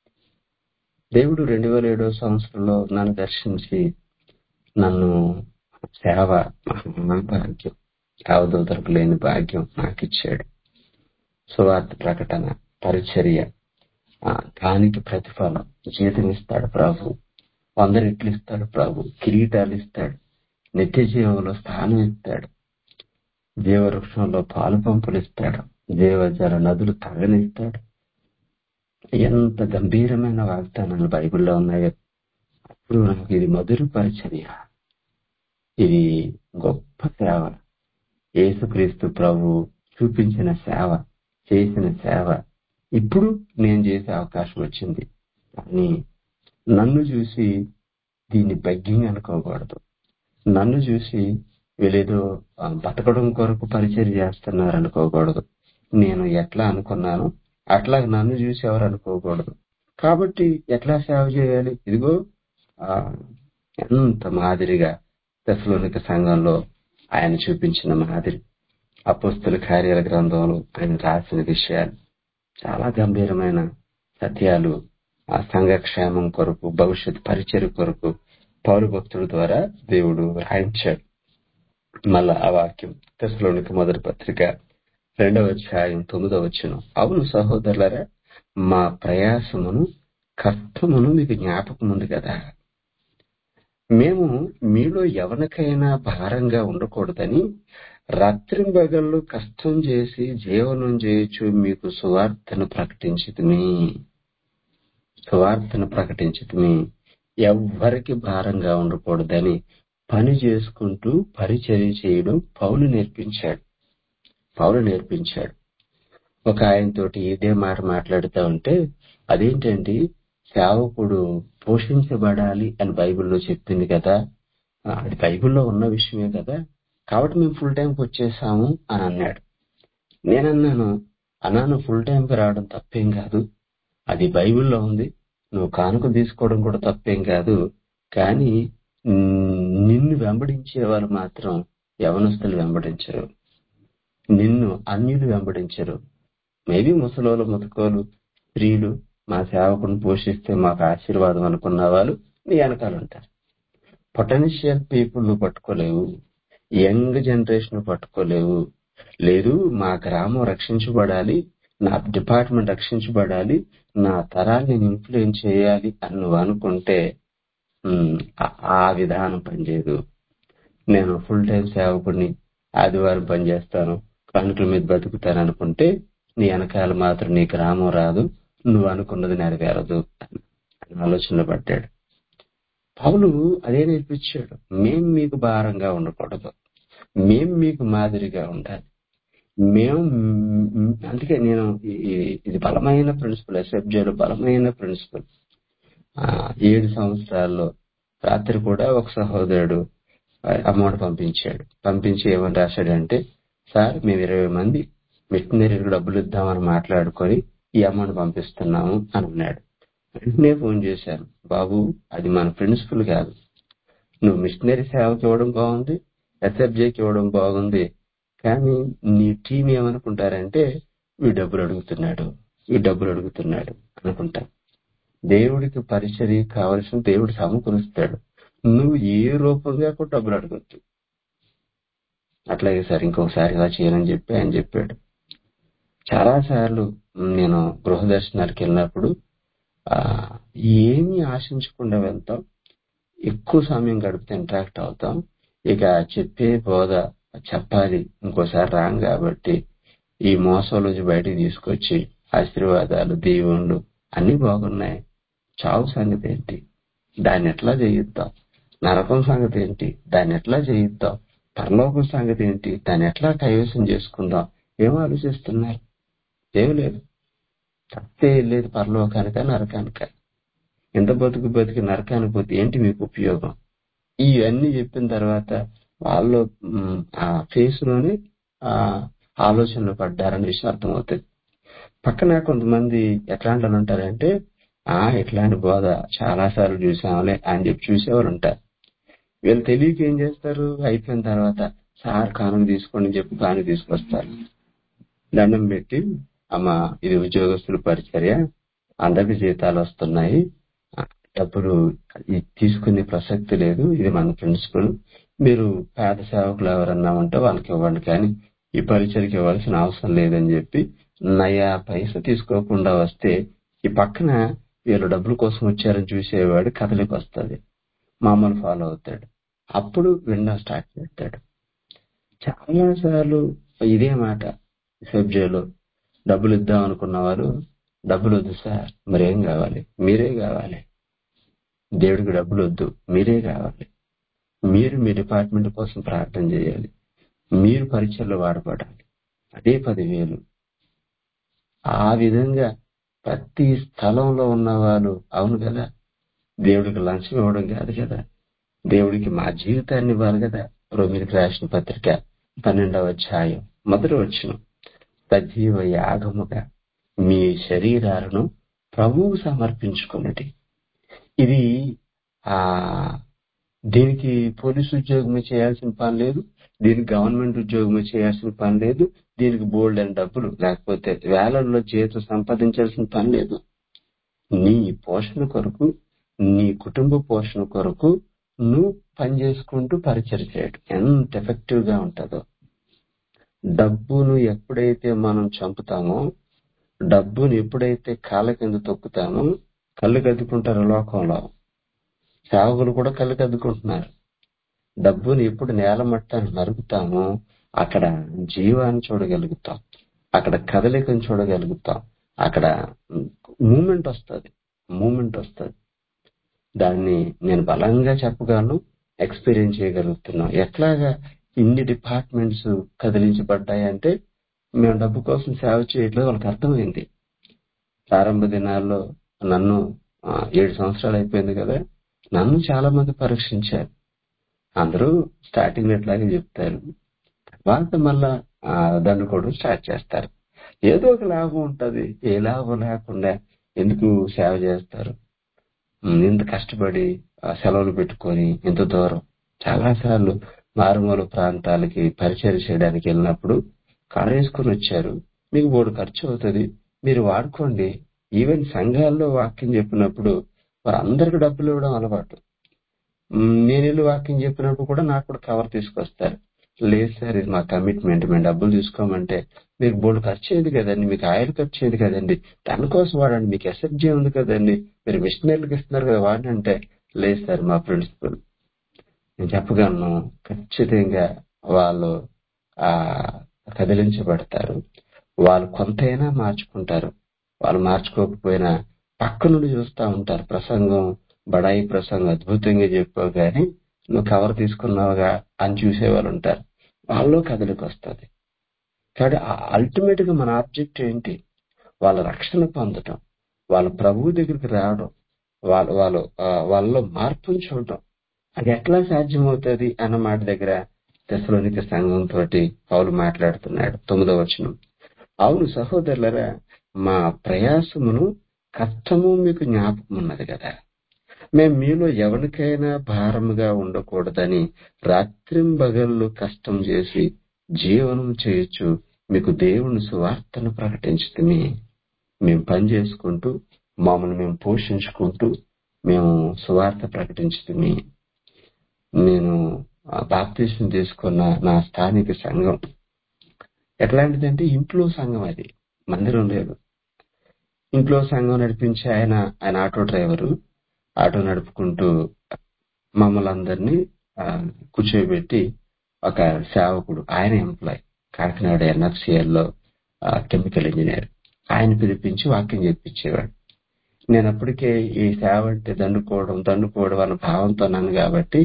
దేవుడు రెండు వేల ఏడో సంవత్సరంలో నన్ను దర్శించి నన్ను సేవ మహాభాగ్యం అవధూతలకు లేని భాగ్యం నాకు ఇచ్చాడు సువార్త ప్రకటన పరిచర్య ఆ, దానికి ప్రతిఫలం జీతం ఇస్తాడు ప్రభు వంద రెట్లు ఇస్తాడు ప్రభు కిరీటాలు ఇస్తాడు నిత్య జీవంలో స్థానం ఇస్తాడు జీవవృక్షంలో పాలు పంపులు ఇస్తాడు జీవజల నదులు తగనిస్తాడు ఎంత గంభీరమైన వాగ్దానాలు బైబిల్లో ఉన్నాయో అప్పుడు నాకు ఇది మధుర పరిచర్య ఇది గొప్ప సేవ యేసుక్రీస్తు ప్రభు చూపించిన సేవ చేసిన సేవ ఇప్పుడు నేను చేసే అవకాశం వచ్చింది కానీ నన్ను చూసి దీన్ని బెగ్గింగ్ అనుకోకూడదు నన్ను చూసి వీళ్ళేదో ఆ, బతకడం కొరకు పరిచయం చేస్తున్నారు అనుకోకూడదు నేను ఎట్లా అనుకున్నాను అట్లా నన్ను చూసి ఎవరు అనుకోకూడదు కాబట్టి ఎట్లా సేవ చేయాలి ఇదిగో ఆ, ఎంత మాదిరిగా దశలోనిక సంఘంలో ఆయన చూపించిన మాదిరి అపోస్తుల కార్యాల గ్రంథంలో ఆయన రాసిన విషయాలు చాలా గంభీరమైన సత్యాలు ఆ సంఘ క్షేమం కొరకు భవిష్యత్ పరిచయ కొరకు పౌరు భక్తుల ద్వారా దేవుడు రాయించాడు మళ్ళా ఆ వాక్యం దశలోనికి మొదటి పత్రిక రెండవ అధ్యాయం తొమ్మిదవ వచ్చును అవును సహోదరులరా మా ప్రయాసమును కష్టమును మీకు జ్ఞాపకం ఉంది కదా మేము మీలో ఎవరికైనా భారంగా ఉండకూడదని రాత్రింబగళ్ళు కష్టం చేసి జీవనం చేయొచ్చు మీకు సువార్తను ప్రకటించుతుమి సువార్తను ప్రకటించుతుమి ఎవ్వరికి భారంగా ఉండకూడదని పని చేసుకుంటూ పరిచర్య చేయడం పౌలు నేర్పించాడు పౌలు నేర్పించాడు ఒక ఆయనతోటి ఇదే మాట మాట్లాడుతూ ఉంటే అదేంటండి సేవకుడు పోషించబడాలి అని బైబిల్లో చెప్పింది కదా ఆ, అది బైబిల్లో ఉన్న విషయమే కదా కాబట్టి మేము ఫుల్ టైంకి వచ్చేసాము అని అన్నాడు నేనన్నాను అన్నాను ఫుల్ టైంకి రావడం తప్పేం కాదు అది బైబిల్లో ఉంది నువ్వు కానుక తీసుకోవడం కూడా తప్పేం కాదు కానీ మ్, నిన్ను వెంబడించే వాళ్ళు మాత్రం యవనస్తులు వెంబడించరు నిన్ను అన్యులు వెంబడించరు మేబీ ముసలోళ్ళు ముతకోలు స్త్రీలు మా సేవకుని పోషిస్తే మాకు ఆశీర్వాదం అనుకున్న వాళ్ళు నీ వెనకాల ఉంటారు పొటెన్షియల్ పీపుల్ నువ్వు పట్టుకోలేవు యంగ్ జనరేషన్ పట్టుకోలేవు లేదు మా గ్రామం రక్షించబడాలి నా డిపార్ట్మెంట్ రక్షించబడాలి నా తరాన్ని నేను ఇన్ఫ్లుయెన్స్ చేయాలి అని నువ్వు అనుకుంటే ఉమ్, ఆ- ఆ విధానం పనిచేయదు నేను ఫుల్ టైం సేవకుడిని ఆదివారం పనిచేస్తాను కానుకల మీద బతుకుతాను అనుకుంటే నీ వెనకాల మాత్రం నీ గ్రామం రాదు నువ్వు అనుకున్నది నెరవేరదు అని అని ఆలోచనలో పడ్డాడు పౌలు అదే నేర్పించాడు మేం మీకు భారంగా ఉండకూడదు మేం మీకు మాదిరిగా ఉండాలి మేము మ్, అందుకే నేను ఈ- ఈ- ఇది బలమైన ప్రిన్సిపల్ ఎస్ఎఫ్జేలో బలమైన ప్రిన్సిపల్ ఆ, ఏడు సంవత్సరాల్లో రాత్రి కూడా ఒక సహోదరుడు అమౌంట్ పంపించాడు పంపించి ఏమని రాశాడంటే సార్ మేము ఇరవై మంది మిషనరీలకు డబ్బులు ఇద్దామని మాట్లాడుకొని ఈ అమౌంట్ పంపిస్తున్నాము అని అన్నాడు వెంటనే ఫోన్ చేశాను బాబు అది మన ప్రిన్సిపల్ కాదు నువ్వు మిషనరీ సేవకి ఇవ్వడం బాగుంది ఎస్ఎఫ్జేకి ఇవ్వడం బాగుంది కానీ నీ టీం ఏమనుకుంటారంటే ఈ డబ్బులు అడుగుతున్నాడు ఈ డబ్బులు అడుగుతున్నాడు అనుకుంటా దేవుడికి పరిచర్య కావలసిన దేవుడు సమకూరుస్తాడు నువ్వు ఏ రూపంగా కూడా డబ్బులు అడగొద్దు అట్లాగే సార్ ఇంకొకసారి ఇలా చేయనని చెప్పి ఆయన చెప్పాడు చాలా సార్లు నేను గృహ దర్శనానికి వెళ్ళినప్పుడు ఆ, ఏమీ ఆశించకుండా వెళ్తాం ఎక్కువ సమయం గడిపితే ఇంటరాక్ట్ అవుతాం ఇక చెప్పే బోధ చెప్పాలి ఇంకోసారి రాం కాబట్టి ఈ మోసం నుంచి బయటికి తీసుకొచ్చి ఆశీర్వాదాలు దీవుళ్ళు అన్ని బాగున్నాయి చావు సంగతి ఏంటి దాన్ని ఎట్లా చేయిద్దాం నరకం సంగతి ఏంటి దాన్ని ఎట్లా చేయిద్దాం పరలోకం సంగతి ఏంటి దాన్ని ఎట్లా కైవసం చేసుకుందాం ఏం ఆలోచిస్తున్నారు ఏం లేదు తప్పే లేదు పరలోకానిక నరకానిక ఎంత బతుకు బతికి నరకానికి పోతే ఏంటి మీకు ఉపయోగం ఇవన్నీ చెప్పిన తర్వాత వాళ్ళు మ్, ఆ ఫేస్ లోనే ఆ ఆలోచనలు పడ్డారని విషయం అర్థమవుతుంది పక్కన కొంతమంది ఎట్లాంటి వాళ్ళు ఉంటారంటే ఆ ఇట్లాంటి బోధ చాలా సార్లు చూసాంలే అని చెప్పి చూసేవారు ఉంటారు వీళ్ళు తెలియక ఏం చేస్తారు అయిపోయిన తర్వాత సార్ కానుక తీసుకోండి అని చెప్పి కానుక తీసుకొస్తారు దండం పెట్టి అమ్మ ఇది ఉద్యోగస్తుల పరిచర్య అందరికి జీతాలు వస్తున్నాయి డబ్బులు ఇది తీసుకునే ప్రసక్తి లేదు ఇది మన ప్రిన్సిపల్ మీరు పేద సేవకులు ఎవరన్నా ఉంటే వాళ్ళకి ఇవ్వండి కానీ ఈ పరిచయకి ఇవ్వాల్సిన అవసరం లేదని చెప్పి నయా పైస తీసుకోకుండా వస్తే ఈ పక్కన వీళ్ళు డబ్బుల కోసం వచ్చారని చూసేవాడు కథలికి వస్తుంది మామూలు ఫాలో అవుతాడు అప్పుడు వినడం స్టార్ట్ చేస్తాడు చాలా సార్లు ఇదే మాట సబ్జెలో డబ్బులు ఇద్దాం అనుకున్న వారు డబ్బులు వద్దు సార్ మరేం కావాలి మీరే కావాలి దేవుడికి డబ్బులు వద్దు మీరే కావాలి మీరు మీ డిపార్ట్మెంట్ కోసం ప్రార్థన చేయాలి మీరు పరీక్షల్లో వాడబడాలి అదే పదివేలు ఆ విధంగా ప్రతి స్థలంలో ఉన్న వాళ్ళు అవును కదా దేవుడికి లంచం ఇవ్వడం కాదు కదా దేవుడికి మా జీవితాన్ని ఇవ్వాలి కదా రోమిలికి రాసిన పత్రిక పన్నెండవ అధ్యాయం మొదటి వచ్చిన సజీవ యాగముగా మీ శరీరాలను ప్రభువు సమర్పించుకున్నది ఇది ఆ దీనికి పోలీసు ఉద్యోగమే చేయాల్సిన పని లేదు దీనికి గవర్నమెంట్ ఉద్యోగమే చేయాల్సిన పని లేదు దీనికి బోల్డ్ అని డబ్బులు లేకపోతే వేలల్లో జీతం సంపాదించాల్సిన పని లేదు నీ పోషణ కొరకు నీ కుటుంబ పోషణ కొరకు నువ్వు పని చేసుకుంటూ పరిచయం చేయడం ఎంత ఎఫెక్టివ్ గా ఉంటుందో డబ్బును ఎప్పుడైతే మనం చంపుతామో డబ్బును ఎప్పుడైతే కాళ్ళ కింద తొక్కుతామో కళ్ళు కద్దుకుంటారు లోకంలో సేవకులు కూడా కళ్ళు కద్దుకుంటున్నారు డబ్బుని ఎప్పుడు నేల మట్టాన్ని నరుకుతామో అక్కడ జీవాన్ని చూడగలుగుతాం అక్కడ కదలికను చూడగలుగుతాం అక్కడ మూమెంట్ వస్తుంది మూమెంట్ వస్తుంది దాన్ని నేను బలంగా చెప్పగలను ఎక్స్పీరియన్స్ చేయగలుగుతున్నాం ఎట్లాగా ఇన్ని డిపార్ట్మెంట్స్ కదిలించబడ్డాయంటే మేము డబ్బు కోసం సేవ చేయట్లేదు వాళ్ళకి అర్థమైంది ప్రారంభ దినాల్లో నన్ను ఆ, ఏడు సంవత్సరాలు అయిపోయింది కదా నన్ను చాలా మంది పరీక్షించారు అందరూ స్టార్టింగ్ ఎట్లాగే చెప్తారు తర్వాత మళ్ళా ఆ, దండుకోవడం స్టార్ట్ చేస్తారు ఏదో ఒక లాభం ఉంటది ఏ లాభం లేకుండా ఎందుకు సేవ చేస్తారు ఉమ్, ఇంత కష్టపడి ఆ, సెలవులు పెట్టుకొని ఇంత దూరం చాలా సార్లు మారుమూల ప్రాంతాలకి పరిచయం చేయడానికి వెళ్ళినప్పుడు కారు వేసుకొని వచ్చారు మీకు బోర్డు ఖర్చు అవుతుంది మీరు వాడుకోండి ఈవెన్ సంఘాల్లో వాక్యం చెప్పినప్పుడు వారందరికి డబ్బులు ఇవ్వడం అలవాటు ఉమ్, నేను వెళ్ళి వాక్యం చెప్పినప్పుడు కూడా నాకు కూడా కవర్ తీసుకొస్తారు లేదు సార్ ఇది మా కమిట్మెంట్ మేము డబ్బులు తీసుకోమంటే మీకు బోర్డు ఖర్చు అయ్యేది కదండి మీకు ఆయిల్ ఖర్చు అయ్యేది కదండి దానికోసం వాడండి మీకు ఎస్ఎఫ్జీ ఉంది కదండి మీరు మిషనరీలకు ఇస్తున్నారు కదా వాడండి అంటే లేదు సార్ మా ప్రిన్సిపల్ నేను చెప్పగలను ఖచ్చితంగా వాళ్ళు ఆ కదిలించబడతారు వాళ్ళు కొంతైనా మార్చుకుంటారు వాళ్ళు మార్చుకోకపోయినా పక్క నుండి చూస్తా ఉంటారు ప్రసంగం బడాయి ప్రసంగం అద్భుతంగా చెప్పావు గాని నువ్వు కవర్ తీసుకున్నావుగా అని చూసేవాళ్ళు ఉంటారు వాళ్ళు కదలికి వస్తుంది కాబట్టి అల్టిమేట్ గా మన ఆబ్జెక్ట్ ఏంటి వాళ్ళ రక్షణ పొందటం వాళ్ళ ప్రభువు దగ్గరికి రావడం వాళ్ళ వాళ్ళు ఆ, వాళ్ళలో మార్పును చూడటం అది ఎట్లా సాధ్యమవుతుంది అన్న మాట దగ్గర దశలోనికి సంఘం తోటి పౌలు మాట్లాడుతున్నాడు తొమ్మిదవ వచనం అవును సహోదరులరా మా ప్రయాసమును కష్టము మీకు జ్ఞాపకం ఉన్నది కదా మేము మీలో ఎవరికైనా భారముగా ఉండకూడదని రాత్రింబగళ్ళు కష్టం చేసి జీవనం చేయొచ్చు మీకు దేవుని సువార్తను ప్రకటించుతుంది మేము పని చేసుకుంటూ మమ్మల్ని మేము పోషించుకుంటూ మేము సువార్త ప్రకటించుతుంది నేను బాప్తీసం తీసుకున్న నా స్థానిక సంఘం ఎట్లాంటిదంటే ఇంట్లో సంఘం అది మందిరం లేదు ఇంట్లో సంఘం నడిపించే ఆయన ఆయన ఆటో డ్రైవరు ఆటో నడుపుకుంటూ మమ్మల్ని అందరినీ ఆ, కూర్చోబెట్టి ఒక సేవకుడు ఆయన ఎంప్లాయ్ కాకినాడ ఎన్ఎఫ్సిఎల్ లో కెమికల్ ఇంజనీర్ ఆయన పిలిపించి వాక్యం చెప్పించేవాడు నేను అప్పటికే ఈ సేవ అంటే దండుకోవడం దండుకోవడం అన్న భావంతో ఉన్నాను కాబట్టి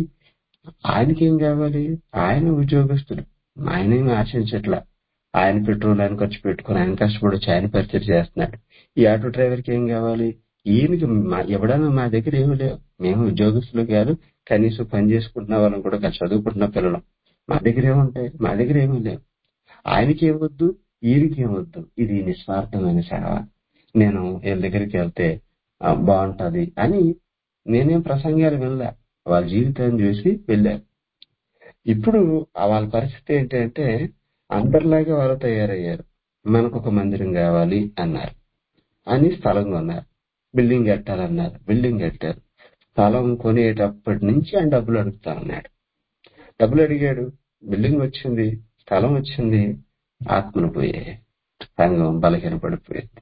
ఆయనకి ఏం కావాలి ఆయన ఉద్యోగస్తుడు ఆయన ఏమి ఆశించట్లా ఆయన పెట్రోల్ ఆయన ఖర్చు పెట్టుకుని ఆయన కష్టపడి వచ్చి ఆయన పరిచయం చేస్తున్నాడు ఈ ఆటో డ్రైవర్కి ఏం కావాలి ఈయనకి మా- ఎవడన్నా మా దగ్గర ఏమి లేవు మేము ఉద్యోగస్తులు కాదు కనీసం పని చేసుకుంటున్న వాళ్ళం కూడా కాదు, చదువుకుంటున్న పిల్లలం మా దగ్గర ఏముంటాయి మా దగ్గర ఏమీ లేవు ఆయనకి ఏమొద్దు ఈయనకి ఏమొద్దు ఇది నిస్వార్థమైన సేవ నేను వీళ్ళ దగ్గరికి వెళ్తే ఆ, బాగుంటది అని నేనేం ప్రసంగాలు వినలే వాళ్ళ జీవితాన్ని చూసి వెళ్ళాను ఇప్పుడు ఆ వాళ్ళ పరిస్థితి ఏంటంటే అందరిలాగా వాళ్ళు తయారయ్యారు మనకు ఒక మందిరం కావాలి అన్నారు అని స్థలం కొన్నారు బిల్డింగ్ కట్టాలన్నారు బిల్డింగ్ కట్టారు స్థలం కొనేటప్పటి నుంచి ఆయన డబ్బులు అడుగుతా ఉన్నాడు డబ్బులు అడిగాడు బిల్డింగ్ వచ్చింది స్థలం వచ్చింది ఆత్మను పోయాయి సంఘం బలహీన పడిపోయింది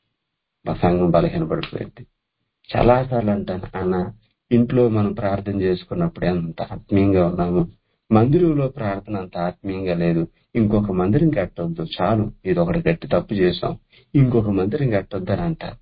మా సంఘం బలహీన పడిపోయింది చాలా సార్లు అంటాను అన్న ఇంట్లో మనం ప్రార్థన చేసుకున్నప్పుడు ఎంత ఆత్మీయంగా ఉన్నాము మందిరంలో ప్రార్థన అంత ఆత్మీయంగా లేదు ఇంకొక మందిరం కట్టొద్దు చాలు ఇది ఒకటి గట్టి తప్పు చేసాం ఇంకొక మందిరం కట్టొద్దు అని అంటారు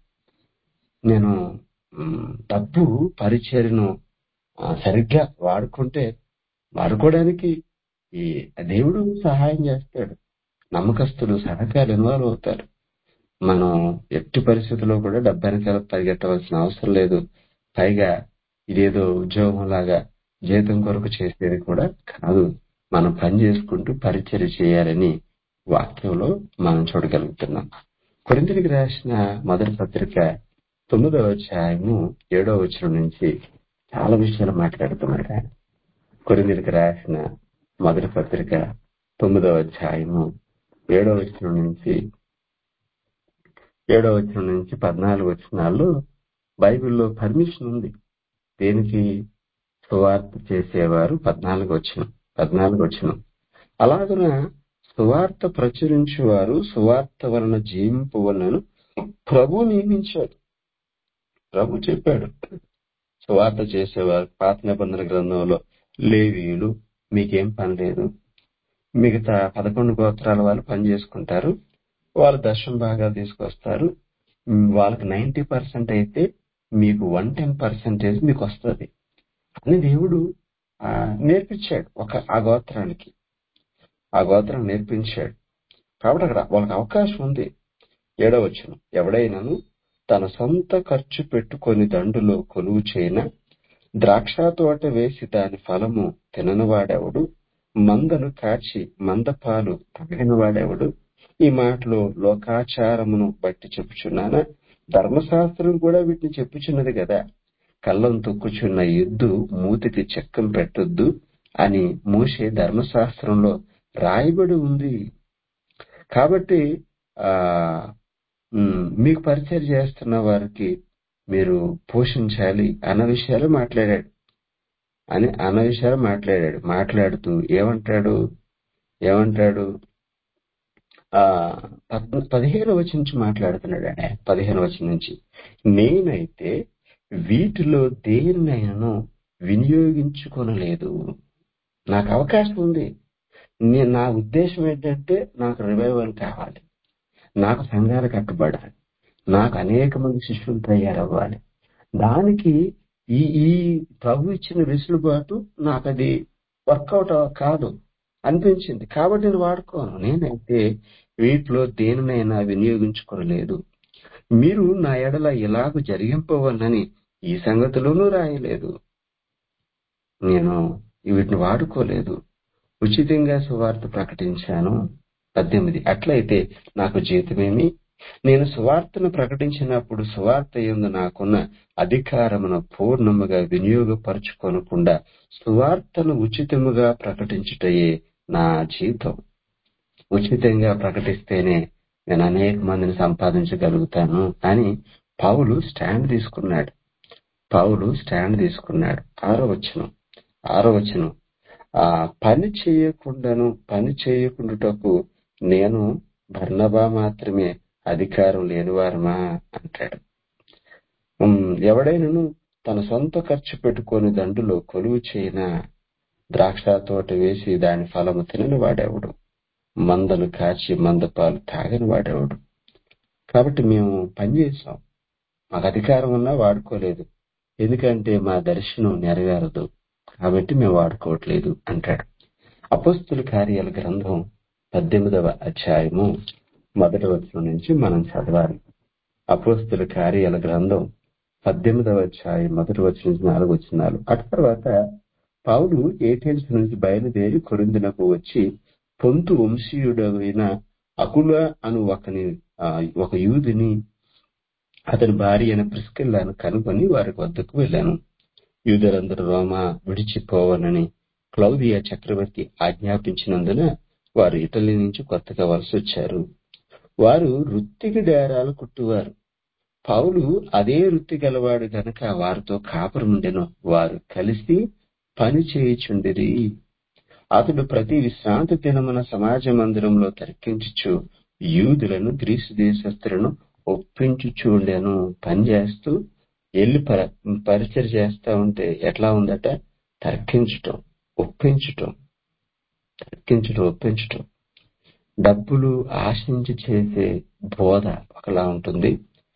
నేను మ్, డబ్బు పరిచర్ను ఆ, సరిగ్గా వాడుకుంటే వాడుకోవడానికి ఈ దేవుడు సహాయం చేస్తాడు నమ్మకస్తులు సహకారులు ఇన్వాల్వ్ అవుతారు మనం ఎట్టి పరిస్థితుల్లో కూడా డబ్బు వెనకాల పరిగెట్టవలసిన అవసరం లేదు పైగా ఇదేదో ఉద్యోగం లాగా జీతం కొరకు చేసేది కూడా కాదు మనం పని చేసుకుంటూ పరిచర్య చేయాలని వాక్యంలో మనం చూడగలుగుతున్నాం కొరింతనికి రాసిన మొదటి పత్రిక తొమ్మిదవ అధ్యాయము ఏడవ వచనం నుంచి చాలా విషయాలు మాట్లాడుతున్నాడు ఆయన కొరింతలకు రాసిన మొదటి పత్రిక తొమ్మిదవ అధ్యాయము ఏడవ వచనం నుంచి ఏడవ వచనం నుంచి పద్నాలుగు వచనాల్లో బైబిల్లో పర్మిషన్ ఉంది దేనికి సువార్త చేసేవారు పద్నాలుగు వచ్చిన పద్నాలుగు వచ్చిన అలాగున సువార్త ప్రచురించేవారు సువార్త వలన జీవింపవలను ప్రభు నియమించాడు ప్రభు చెప్పాడు సువార్త చేసేవారు పాత నిబంధన గ్రంథంలో లేవీయులు మీకేం పని లేదు మిగతా పదకొండు గోత్రాల వాళ్ళు పని చేసుకుంటారు వాళ్ళు దశం భాగాలు తీసుకొస్తారు ఉమ్, వాళ్ళకి నైన్టీ పర్సెంట్ అయితే మీకు వన్ టెన్ పర్సెంటేజ్ మీకు వస్తుంది అని దేవుడు ఆ, నేర్పించాడు ఒక ఆ గోత్రానికి ఆ గోత్రం నేర్పించాడు కాబట్టి అక్కడ వాళ్ళకి అవకాశం ఉంది ఏడవచ్చును ఎవడైనాను తన సొంత ఖర్చు పెట్టుకొని దండులో కొలువు చేయన ద్రాక్ష తోట వేసి దాని ఫలము తినని వాడెవడు మందను కాచి మంద పాలు తాగిన వాడెవడు ఈ మాటలో లోకాచారమును బట్టి చెప్పుచున్నానా ధర్మశాస్త్రం కూడా వీటిని చెప్పుచున్నది కదా కళ్ళం తొక్కుచున్న ఎద్దు మూతికి చెక్కం పెట్టొద్దు అని మూసే ధర్మశాస్త్రంలో రాయబడి ఉంది కాబట్టి ఆ ఉమ్, మీకు పరిచయం చేస్తున్న వారికి మీరు పోషించాలి అన్న విషయాలు మాట్లాడాడు అని అన్న విషయాలు మాట్లాడాడు మాట్లాడుతూ ఏమంటాడు ఏమంటాడు ఆ పద్- పదిహేను వచ్చి నుంచి మాట్లాడుతున్నాడు ఆయన పదిహేను వచ్చి నుంచి నేనైతే వీటిలో దేన్నైనాను వినియోగించుకొనలేదు నాకు అవకాశం ఉంది నే- నా ఉద్దేశం ఏంటంటే నాకు రివైవల్ కావాలి నాకు సంఘాలు కట్టుబడాలి నాకు అనేక మంది శిష్యులు తయారవ్వాలి దానికి ఈ ఈ ప్రభు ఇచ్చిన వెసులుబాటు నాకు అది వర్కౌట్ కాదు అనిపించింది కాబట్టి నేను వాడుకోను నేనైతే వీటిలో దేనినైనా వినియోగించుకోలేదు మీరు నా ఎడల ఇలాగ జరిగింపవన్నని ఈ సంగతిలోనూ రాయలేదు నేను వీటిని వాడుకోలేదు ఉచితంగా సువార్త ప్రకటించాను పద్దెనిమిది అట్లయితే నాకు జీతమేమి నేను సువార్తను ప్రకటించినప్పుడు సువార్త ఎందు నాకున్న అధికారమును పూర్ణముగా వినియోగపరచుకొనకుండా సువార్తను ఉచితముగా ప్రకటించుటయే నా జీతం ఉచితంగా ప్రకటిస్తేనే నేను అనేక మందిని సంపాదించగలుగుతాను అని పౌలు స్టాండ్ తీసుకున్నాడు పౌలు స్టాండ్ తీసుకున్నాడు ఆరో వచనం ఆరో వచనం ఆ పని చేయకుండాను పని చేయకుండాటకు నేను బర్నబా మాత్రమే అధికారం లేనివారమా అంటాడు ఉమ్, ఎవడైనను తన సొంత ఖర్చు పెట్టుకొని దండులో కొలువు చేయన ద్రాక్ష తోట వేసి దాని ఫలము తినని వాడేవాడు మందలు కాచి మందపాలు తాగని వాడేవాడు కాబట్టి మేము పనిచేసాం మాకు అధికారం ఉన్నా వాడుకోలేదు ఎందుకంటే మా దర్శనం నెరవేరదు కాబట్టి మేము వాడుకోవట్లేదు అంటాడు అపోస్తుల కార్యాల గ్రంథం పద్దెనిమిదవ అధ్యాయము మొదటి వచనం నుంచి మనం చదవాలి అపోస్తుల కార్యాల గ్రంథం పద్దెనిమిదవ అధ్యాయం మొదటి వచ్చిన నుంచి నాలుగు వచ్చినాలు అటు తర్వాత పౌలు ఏథెన్స్ నుంచి బయలుదేరి కొరిందునకు వచ్చి పొంతు వంశీయుడైన అకుల అను ఒకని ఆ, ఒక యూదుని అతని భార్య అయిన ప్రిస్కిల్లాను కనుగొని వారి వద్దకు వెళ్ళాను యూదులందరూ రోమా విడిచిపోవనని క్లౌదియా చక్రవర్తి ఆజ్ఞాపించినందున వారు ఇటలీ నుంచి కొత్తగా వలస వచ్చారు వారు వృత్తికి డేరాలు కుట్టువారు పౌలు అదే వృత్తి గలవాడు గనక వారితో కాపురముండెను వారు కలిసి పని చేయుచుండిరి అతడు ప్రతి విశ్రాంతి దినమున సమాజ మందిరంలో తర్కించుచు యూదులను గ్రీసు దేశస్తులను ఒప్పించుచుండెను పని చేస్తూ ఎల్లి పర పరిచయం చేస్తా ఉంటే ఎట్లా ఉందట తర్కించటం ఒప్పించటం తర్కించటం ఒప్పించటం డబ్బులు ఆశించి చేసే బోధ ఒకలా ఉంటుంది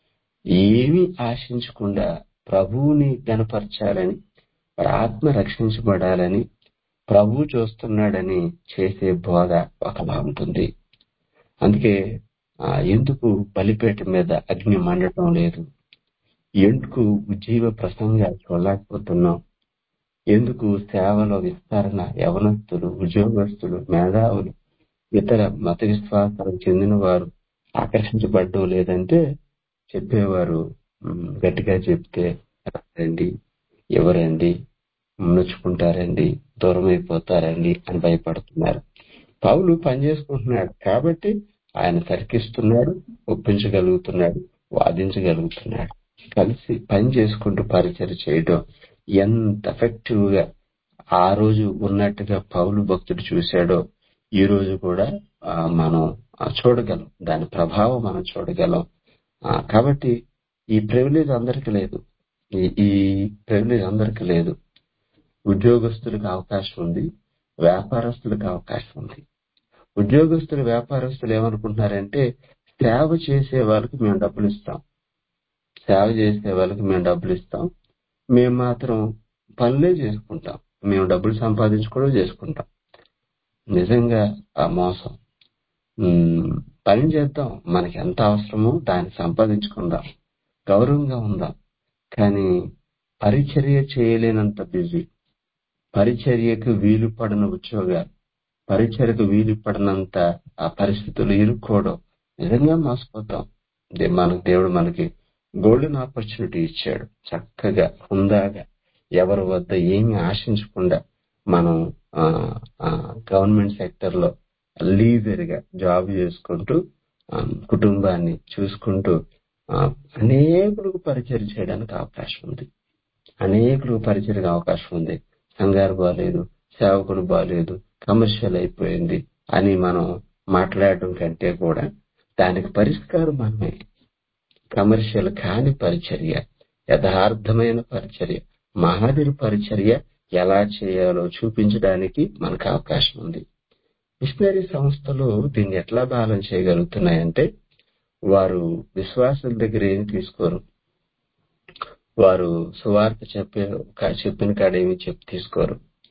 ఏమీ ఆశించకుండా ప్రభువుని గనపరచాలని వారి ఆత్మ రక్షించబడాలని ప్రభు చూస్తున్నాడని చేసే బోధ ఒకలా ఉంటుంది అందుకే ఆ, ఎందుకు బలిపేట మీద అగ్ని మండటం లేదు ఎందుకు ఉజ్జీవ ప్రసంగాలు చూడలేకపోతున్నాం ఎందుకు సేవలో విస్తరణ యవనస్తులు ఉద్యోగస్తులు మేధావులు ఇతర మత విశ్వాసాలకు చెందిన వారు ఆకర్షించబడడం లేదంటే చెప్పేవారు "మ్, గట్టిగా చెప్తే రండి ఎవరండి నొచ్చుకుంటారండి దూరం అయిపోతారండి అని భయపడుతున్నారు పౌలు పని చేసుకుంటున్నాడు కాబట్టి ఆయన తర్కిస్తున్నాడు ఒప్పించగలుగుతున్నాడు వాదించగలుగుతున్నాడు కలిసి పని చేసుకుంటూ పరిచయం చేయడం ఎంత ఎఫెక్టివ్ గా ఆ రోజు ఉన్నట్టుగా పౌలు భక్తుడు చూశాడో ఈ రోజు కూడా ఆ, మనం ఆ, చూడగలం దాని ప్రభావం మనం చూడగలం ఆ, కాబట్టి ఈ ప్రివిలేజ్ అందరికీ లేదు ఈ ఈ ప్రివిలేజ్ అందరికీ లేదు ఉద్యోగస్తులకు అవకాశం ఉంది వ్యాపారస్తులకు అవకాశం ఉంది ఉద్యోగస్తులు వ్యాపారస్తులు ఏమనుకుంటున్నారంటే సేవ చేసే వాళ్ళకి మేము డబ్బులు ఇస్తాం సేవ చేసే వాళ్ళకి మేము డబ్బులు ఇస్తాం మేము మాత్రం పనులే చేసుకుంటాం మేము డబ్బులు సంపాదించుకోవడం చేసుకుంటాం నిజంగా ఆ మోసం ఉమ్, పని చేద్దాం మనకి ఎంత అవసరమో దాన్ని సంపాదించుకుందాం గౌరవంగా ఉందాం కానీ పరిచర్య చేయలేనంత బిజీ పరిచర్యకు వీలు పడిన ఉద్యోగాలు పరిచర్యకు వీలు పడినంత ఆ పరిస్థితులు ఇరుక్కోవడం నిజంగా మోసపోతాం దే- మనకు దేవుడు మనకి గోల్డెన్ ఆపర్చునిటీ ఇచ్చాడు చక్కగా హుందాగా ఎవరి వద్ద ఏమి ఆశించకుండా మనం గవర్నమెంట్ సెక్టర్ లో లీజర్ గా జాబ్ చేసుకుంటూ ఆ, కుటుంబాన్ని చూసుకుంటూ ఆ, అనేకులకు పరిచయం చేయడానికి అవకాశం ఉంది అనేకులకు పరిచయం అవకాశం ఉంది సంగారు బాగాలేదు సేవకులు బాగాలేదు కమర్షియల్ అయిపోయింది అని మనం మాట్లాడటం కంటే కూడా దానికి పరిష్కారం మనమే కమర్షియల్ కాని పరిచర్య యథార్థమైన పరిచర్య మహాదిరి పరిచర్య ఎలా చేయాలో చూపించడానికి మనకు అవకాశం ఉంది మిషనరీ సంస్థలు దీన్ని ఎట్లా బ్యాలెన్స్ చేయగలుగుతున్నాయంటే వారు విశ్వాసుల దగ్గర ఏమి తీసుకోరు వారు సువార్త చెప్పే కా- చెప్పిన కాడ ఏమి చెప్పి తీసుకోరు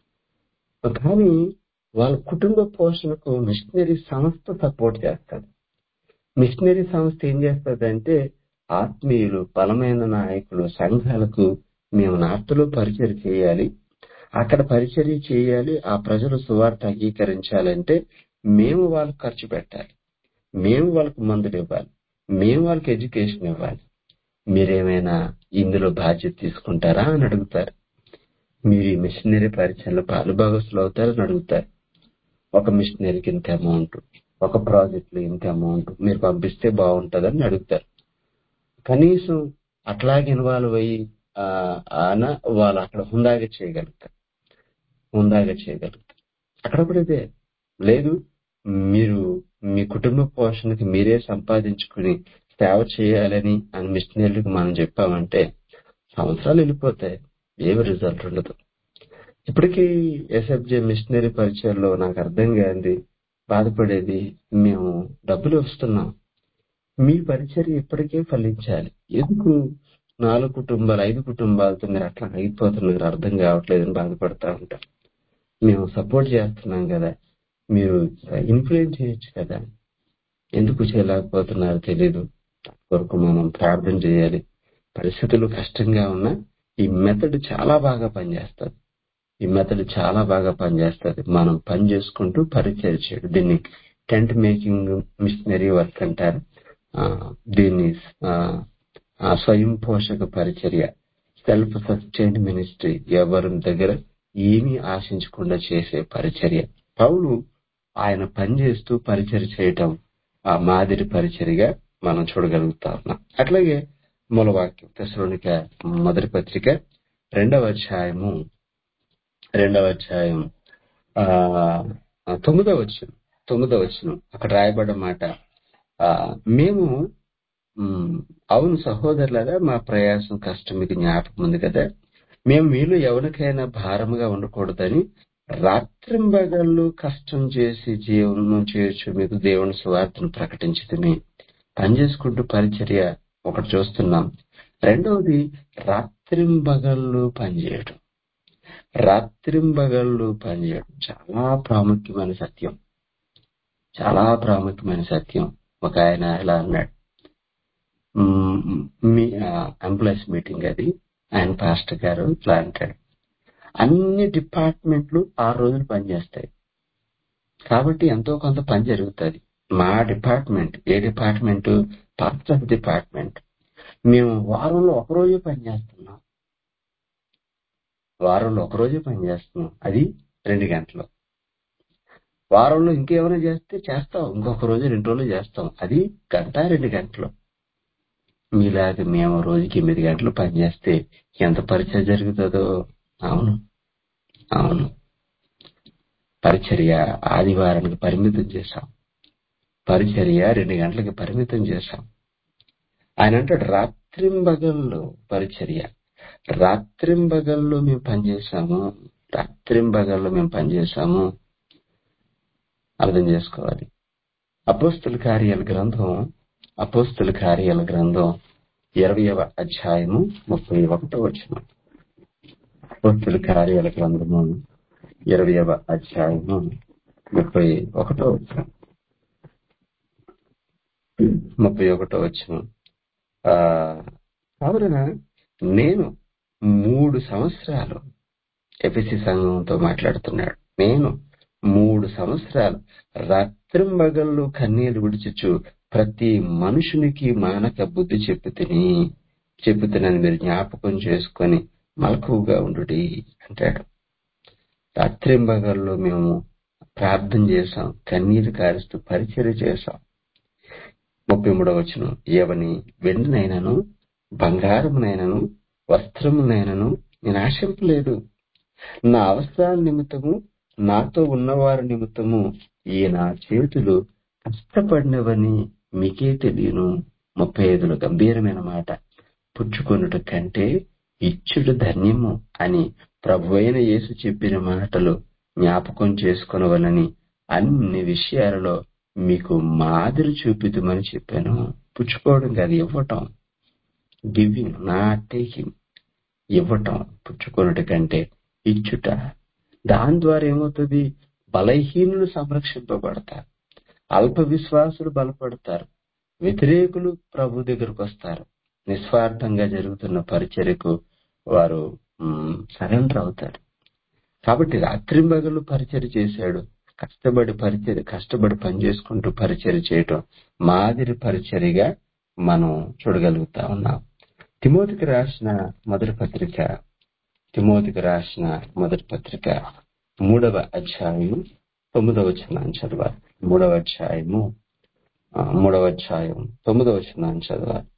కానీ వాళ్ళ కుటుంబ పోషణకు మిషనరీ సంస్థ సపోర్ట్ చేస్తారు మిషనరీ సంస్థ ఏం చేస్తుందంటే ఆత్మీయులు బలమైన నాయకులు సంఘాలకు మేము నార్త్లో పరిచయం చేయాలి అక్కడ పరిచర్య చేయాలి ఆ ప్రజలు సువార్త అంగీకరించాలంటే మేము వాళ్ళకు ఖర్చు పెట్టాలి మేము వాళ్ళకు మందులు ఇవ్వాలి మేము వాళ్ళకి ఎడ్యుకేషన్ ఇవ్వాలి మీరేమైనా ఇందులో బాధ్యత తీసుకుంటారా అని అడుగుతారు మీరు ఈ మిషనరీ పరిచయంలో పాలుభాగస్తులు అవుతారని అడుగుతారు ఒక మిషనరీకి ఇంత అమౌంట్ ఒక ప్రాజెక్ట్ లో ఇంత అమౌంట్ మీరు పంపిస్తే బాగుంటుందని అడుగుతారు కనీసం అట్లాగే ఇన్వాల్వ్ అయ్యి ఆ, ఆన వాళ్ళు అక్కడ హుందాగా చేయగలుగుతారు హుందాగా చేయగలుగుతారు అక్కడ ఇదే లేదు మీరు మీ కుటుంబ పోషణకి మీరే సంపాదించుకుని సేవ చేయాలని అని మిషనరీలకు మనం చెప్పామంటే సంవత్సరాలు వెళ్ళిపోతాయి ఏమి రిజల్ట్ ఉండదు ఇప్పటికీ ఎస్ఎఫ్జే మిషనరీ పరిచయంలో నాకు అర్థం కాంది బాధపడేది మేము డబ్బులు వస్తున్నాం మీ పరిచర్య ఇప్పటికే ఫలించాలి ఎందుకు నాలుగు కుటుంబాలు ఐదు కుటుంబాలతో మీరు అట్లా అయిపోతున్నారు అర్థం కావట్లేదని బాధపడతా ఉంటాం మేము సపోర్ట్ చేస్తున్నాం కదా మీరు ఇన్ఫ్లుయెన్స్ చేయొచ్చు కదా ఎందుకు చేయలేకపోతున్నారో తెలీదు కొరకు మనం ప్రార్థన చేయాలి పరిస్థితులు కష్టంగా ఉన్నా ఈ మెథడ్ చాలా బాగా పనిచేస్తుంది ఈ మెథడ్ చాలా బాగా పనిచేస్తుంది మనం పని చేసుకుంటూ పరిచయం చేయడం దీన్ని టెంట్ మేకింగ్ మిషనరీ వర్క్ అంటారు ఆ, దీన్ని ఆ, ఆ స్వయం పోషక పరిచర్య సెల్ఫ్ సస్టైన్ మినిస్ట్రీ ఎవరి దగ్గర ఏమీ ఆశించకుండా చేసే పరిచర్య పౌలు ఆయన పని చేస్తూ పరిచర్య చేయటం ఆ మాదిరి పరిచర్యగా మనం చూడగలుగుతా ఉన్నాం అట్లాగే మూలవాక్యం తెసలోనిక మొదటి పత్రిక రెండవ అధ్యాయము రెండవ అధ్యాయం ఆ ఆ, తొమ్మిదవ వచ్చిన తొమ్మిదవ వచ్చిన అక్కడ రాయబడ్డ మాట ఆ, మేము మ్, అవును సహోదరులారా మా ప్రయాసం కష్టం మీకు జ్ఞాపకం ఉంది కదా మేము మీలో ఎవరికైనా భారముగా ఉండకూడదని రాత్రింబగళ్ళు కష్టం చేసి జీవనం చేయొచ్చు మీకు దేవుని స్వార్థను ప్రకటించడమే పని చేసుకుంటూ పరిచర్య ఒకటి చూస్తున్నాం రెండవది రాత్రింబగళ్ళు పనిచేయడం రాత్రింబగళ్ళు పనిచేయడం చాలా ప్రాముఖ్యమైన సత్యం చాలా ప్రాముఖ్యమైన సత్యం ఒక ఆయన ఇలా అన్నాడు మ్మ్, మీ ఎంప్లాయీస్ మీటింగ్ అది ఆయన పాస్టర్ గారు ఇట్లా అంటాడు అన్ని డిపార్ట్మెంట్లు ఆరు రోజులు పనిచేస్తాయి కాబట్టి ఎంతో కొంత పని జరుగుతుంది మా డిపార్ట్మెంట్ ఏ డిపార్ట్మెంట్ పాస్టర్ డిపార్ట్మెంట్ మేము వారంలో ఒక రోజే పని చేస్తున్నాం వారంలో ఒక రోజే పని చేస్తున్నాం అది రెండు గంటలు వారంలో ఇంకేమైనా చేస్తే చేస్తాం ఇంకొక రోజు రెండు రోజులు చేస్తాం అది గంట రెండు గంటలు మీలాగా మేము రోజుకి ఎనిమిది గంటలు పని చేస్తే ఎంత పరిచయం జరుగుతుందో అవును అవును పరిచర్య ఆదివారానికి పరిమితం చేశాం పరిచర్య రెండు గంటలకి పరిమితం చేశాం ఆయన అంటాడు రాత్రింబగళ్ళు పరిచర్య రాత్రింబగళ్ళు మేము పనిచేశాము రాత్రింబగళ్ళు మేము పనిచేశాము అర్థం చేసుకోవాలి అపోస్తుల కార్యాల గ్రంథం అపోస్తుల కార్యాల గ్రంథం ఇరవయవ అధ్యాయము ముప్పై ఒకటో వచ్చిన అపోస్తుల కార్యాల గ్రంథము ఇరవయవ అధ్యాయము ముప్పై ఒకటో వచ్చిన ముప్పై ఒకటో వచ్చిన కావున నేను మూడు సంవత్సరాలు ఎపిసి సంఘంతో మాట్లాడుతున్నాడు నేను మూడు సంవత్సరాలు రాత్రింబగళ్ళు కన్నీళ్లు విడిచుచు ప్రతి మనుషునికి మానక బుద్ధి చెప్పు తిని చెప్పుతున్నది మీరు జ్ఞాపకం చేసుకొని మలకువగా ఉండు అంటాడు రాత్రింబగళ్ళు మేము ప్రార్థన చేశాం కన్నీరు కారుస్తూ పరిచయం చేశాం ముప్పై మూడవ వచ్చిన ఏవని వెండినైనను బంగారమునైనను వస్త్రమునైనను నేను ఆశింపలేదు నా అవసరాల నిమిత్తము నాతో ఉన్నవారి నిమిత్తము ఈ నా చేతులు కష్టపడినవని మీకే తెలియను ముప్పై ఐదులో గంభీరమైన మాట పుచ్చుకొనుట కంటే ఇచ్చుడు ధన్యము అని ప్రభు అయిన యేసు చెప్పిన మాటలు జ్ఞాపకం చేసుకొనవలని అన్ని విషయాలలో మీకు మాదిరి చూపిద్దామని చెప్పాను పుచ్చుకోవడం కాదు ఇవ్వటం గివింగ్ నా టేకింగ్ ఇవ్వటం పుచ్చుకొనుట కంటే ఇచ్చుట దాని ద్వారా ఏమవుతుంది బలహీనులు సంరక్షింపబడతారు అల్ప విశ్వాసులు బలపడతారు వ్యతిరేకులు ప్రభు దగ్గరకు వస్తారు నిస్వార్థంగా జరుగుతున్న పరిచర్యకు వారు సరెండర్ అవుతారు కాబట్టి రాత్రింబగలు పరిచర్య చేశాడు కష్టపడి పరిచర్య కష్టపడి పని చేసుకుంటూ పరిచర్య చేయటం మాదిరి పరిచర్యగా మనం చూడగలుగుతా ఉన్నాం తిమోతికి రాసిన మొదటి పత్రిక తిమోతికి రాసిన మొదటి పత్రిక మూడవ అధ్యాయం తొమ్మిదవ వచనాన్ని చదవాలి మూడవ అధ్యాయము ఆ, మూడవ అధ్యాయం తొమ్మిదవ వచనాన్ని చదవాలి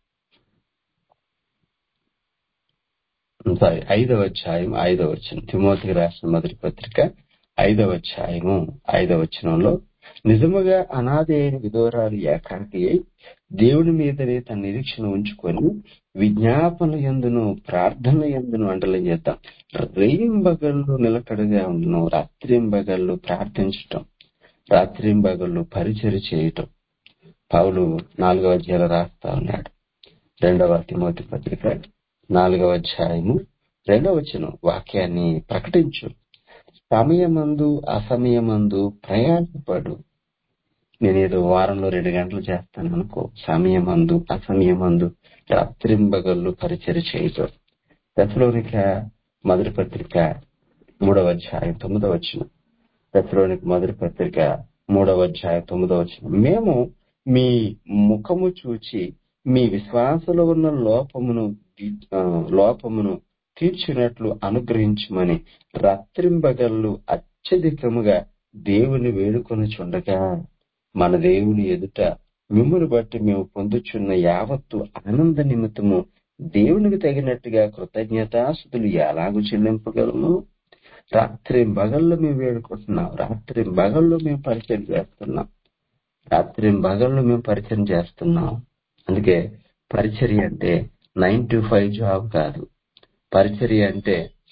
సారీ ఐదవ అధ్యాయం ఐదవ వచనం తిమోతికి రాసిన మొదటి పత్రిక ఐదవ అధ్యాయము ఐదవ వచనంలో నిజముగా అనాది అయిన విధవరాలు ఏకాకి అయి దేవుని మీదనే తన నిరీక్షణ ఉంచుకొని విజ్ఞాపన ఎందును ప్రార్థన ఎందును అంటలం చేద్దాం రేయింబగళ్ళు నిలకడగా ఉండను రాత్రింబగళ్ళు ప్రార్థించటం రాత్రింబగళ్ళు పరిచయ చేయటం పౌలు నాలుగవ అధ్యాయంలో రాస్తా ఉన్నాడు రెండవ తిమోతి పత్రిక నాలుగవ అధ్యాయము రెండవ వచనం వాక్యాన్ని ప్రకటించు సమయమందు అసమయమందు ప్రయాసపడు నేనేదో వారంలో రెండు గంటలు చేస్తాను అనుకో సమయమందు అసమయమందు రాత్రింబగళ్ళు పరిచయ చేయటం దశలోనిక మొదటి పత్రిక మూడవ అధ్యాయం తొమ్మిదవ వచ్చిన దశలోనిక మొదటి పత్రిక మూడవ అధ్యాయం తొమ్మిదవ వచ్చిన మేము మీ ముఖము చూచి మీ విశ్వాసంలో ఉన్న లోపమును ఆ, లోపమును తీర్చినట్లు అనుగ్రహించమని రాత్రింబగళ్ళు అత్యధికముగా దేవుని వేడుకొని చుండగా మన దేవుని ఎదుట మిమ్మును బట్టి మేము పొందుచున్న యావత్తు ఆనంద నిమిత్తము దేవునికి తగినట్టుగా కృతజ్ఞతాస్థుతులు ఎలాగూ చెల్లింపగలము రాత్రి బగళ్ళు మేము వేడుకుంటున్నాం రాత్రి బగళ్ళు మేము పరిచయం చేస్తున్నాం రాత్రి బగళ్ళు మేము పరిచయం చేస్తున్నాం అందుకే పరిచర్య అంటే నైన్ టు ఫైవ్ జాబ్ కాదు పరిచర్య అంటే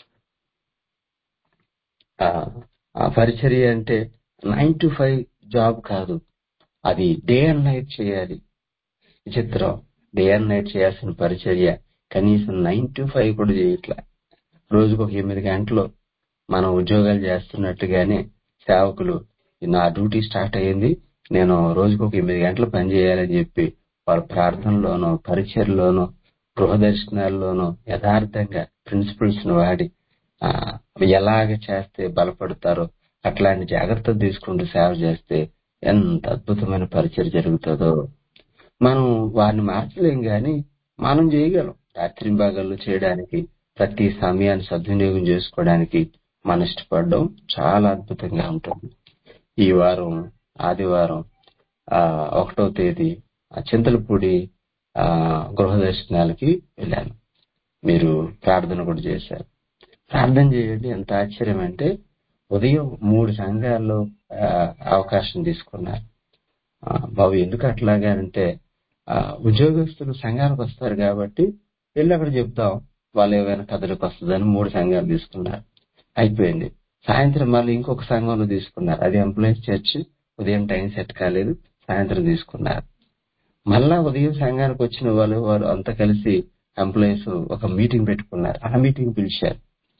ఆ ఆ పరిచర్య అంటే నైన్ టు ఫైవ్ జాబ్ కాదు అది డే అండ్ నైట్ చేయాలి విచిత్రం డే అండ్ నైట్ చేయాల్సిన పరిచర్య కనీసం నైన్ టు ఫైవ్ కూడా చేయట్లే రోజుకు ఒక ఎనిమిది గంటలు మనం ఉద్యోగాలు చేస్తున్నట్టుగానే సేవకులు నా డ్యూటీ స్టార్ట్ అయ్యింది నేను రోజుకు ఒక ఎనిమిది గంటలు పని చేయాలని చెప్పి వాళ్ళ ప్రార్థనలోనో పరిచయలోనో గృహ దర్శనాల్లోనో యథార్థంగా ప్రిన్సిపల్స్ ను వాడి ఆ, ఎలాగ చేస్తే బలపడతారో అట్లాంటి జాగ్రత్తలు తీసుకుంటూ సేవ చేస్తే ఎంత అద్భుతమైన పరిచయం జరుగుతుందో మనం వారిని మార్చలేం గాని మనం చేయగలం రాత్రి భాగాల్లో చేయడానికి ప్రతి సమయాన్ని సద్వినియోగం చేసుకోవడానికి మనం ఇష్టపడడం చాలా అద్భుతంగా ఉంటుంది ఈ వారం ఆదివారం ఆ ఒకటో తేదీ ఆ చింతలపూడి ఆ గృహ దర్శనాలకి వెళ్ళాను మీరు ప్రార్థన కూడా చేశారు ప్రార్థన చేయండి ఎంత ఆశ్చర్యం అంటే ఉదయం మూడు సంఘాల్లో ఆ, అవకాశం తీసుకున్నారు ఆ, బాబు ఎందుకు అట్లాగా అంటే ఆ, ఉద్యోగస్తులు సంఘానికి వస్తారు కాబట్టి వెళ్ళి అక్కడ చెప్తాం వాళ్ళు ఏమైనా కథలకు వస్తుందని మూడు సంఘాలు తీసుకున్నారు అయిపోయింది సాయంత్రం మళ్ళీ ఇంకొక సంఘంలో తీసుకున్నారు అది ఎంప్లాయీస్ చర్చ్ ఉదయం టైం సెట్ కాలేదు సాయంత్రం తీసుకున్నారు మళ్ళా ఉదయం సంఘానికి వచ్చిన వాళ్ళు వారు అంతా కలిసి ఎంప్లాయీస్ ఒక మీటింగ్ పెట్టుకున్నారు ఆ మీటింగ్ పిలిచారు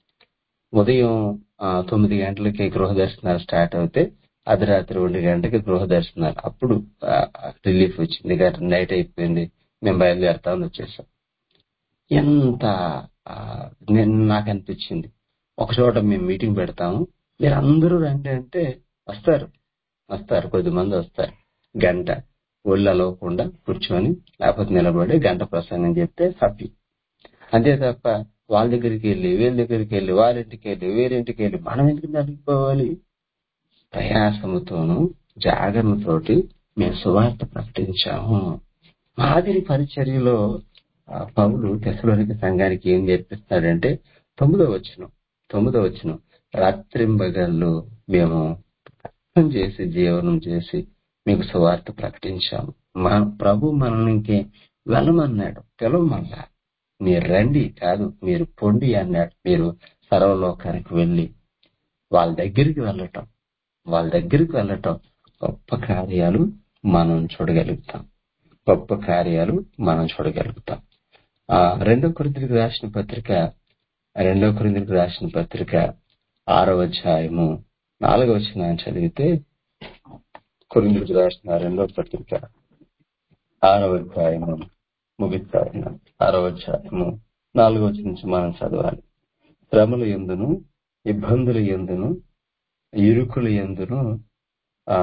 ఉదయం ఆ, తొమ్మిది గంటలకి గృహ దర్శనాలు స్టార్ట్ అవుతే అర్ధరాత్రి ఒంటి గంటకి గృహ దర్శనాలు అప్పుడు రిలీఫ్ వచ్చింది ఇక నైట్ అయిపోయింది మేము బయలుదేరుతామని వచ్చేసాం ఎంత ఆ, నేను నాకు అనిపించింది ఒక చోట మేము మీటింగ్ పెడతాము మీరు అందరూ రండి అంటే వస్తారు వస్తారు కొద్ది మంది వస్తారు గంట ఒళ్ళు అలవకుండా కూర్చొని లేకపోతే నిలబడి గంట ప్రసంగం చెప్తే హ్యాపీ అంతే తప్ప వాళ్ళ దగ్గరికి వెళ్ళి వీళ్ళ దగ్గరికి వెళ్ళి వాళ్ళ ఇంటికి వెళ్ళి వీరింటికి వెళ్ళి మనం ఎందుకు నలిగిపోవాలి ప్రయాసముతోను జాగరణతోటి మేము సువార్త ప్రకటించాము మాదిరి పరిచర్యలో ఆ, పౌలు తెసలోనిక సంఘానికి ఏం నేర్పిస్తున్నాడంటే తొమ్మిదో వచనం తొమ్మిదో వచనం రాత్రింబగళ్ళు మేము ప్రార్థన చేసి జీవనం చేసి మీకు సువార్త ప్రకటించాము మా ప్రభు మనల్ని ఇంకే వెళ్ళమన్నాడు పిలవమన్నా మీరు రండి కాదు మీరు పొండి అన్నాడు మీరు సర్వలోకానికి వెళ్ళి వాళ్ళ దగ్గరికి వెళ్ళటం వాళ్ళ దగ్గరికి వెళ్ళటం గొప్ప కార్యాలు మనం చూడగలుగుతాం గొప్ప కార్యాలు మనం చూడగలుగుతాం ఆ రెండో కొరింథీయులకు రాసిన పత్రిక రెండో కొరింథీయులకు రాసిన పత్రిక ఆరో అధ్యాయము నాలుగో వచనాన్ని చదివితే కొరింథీయులకు రాసిన రెండో పత్రిక ఆరో అధ్యాయము ముగిస్తా ఉన్నాం ఆరో అధ్యాయము నాలుగో వచనం నుంచి మనం చదవాలి శ్రమల ఎందును ఇబ్బందుల ఎందును ఇరుకుల ఎందును ఆ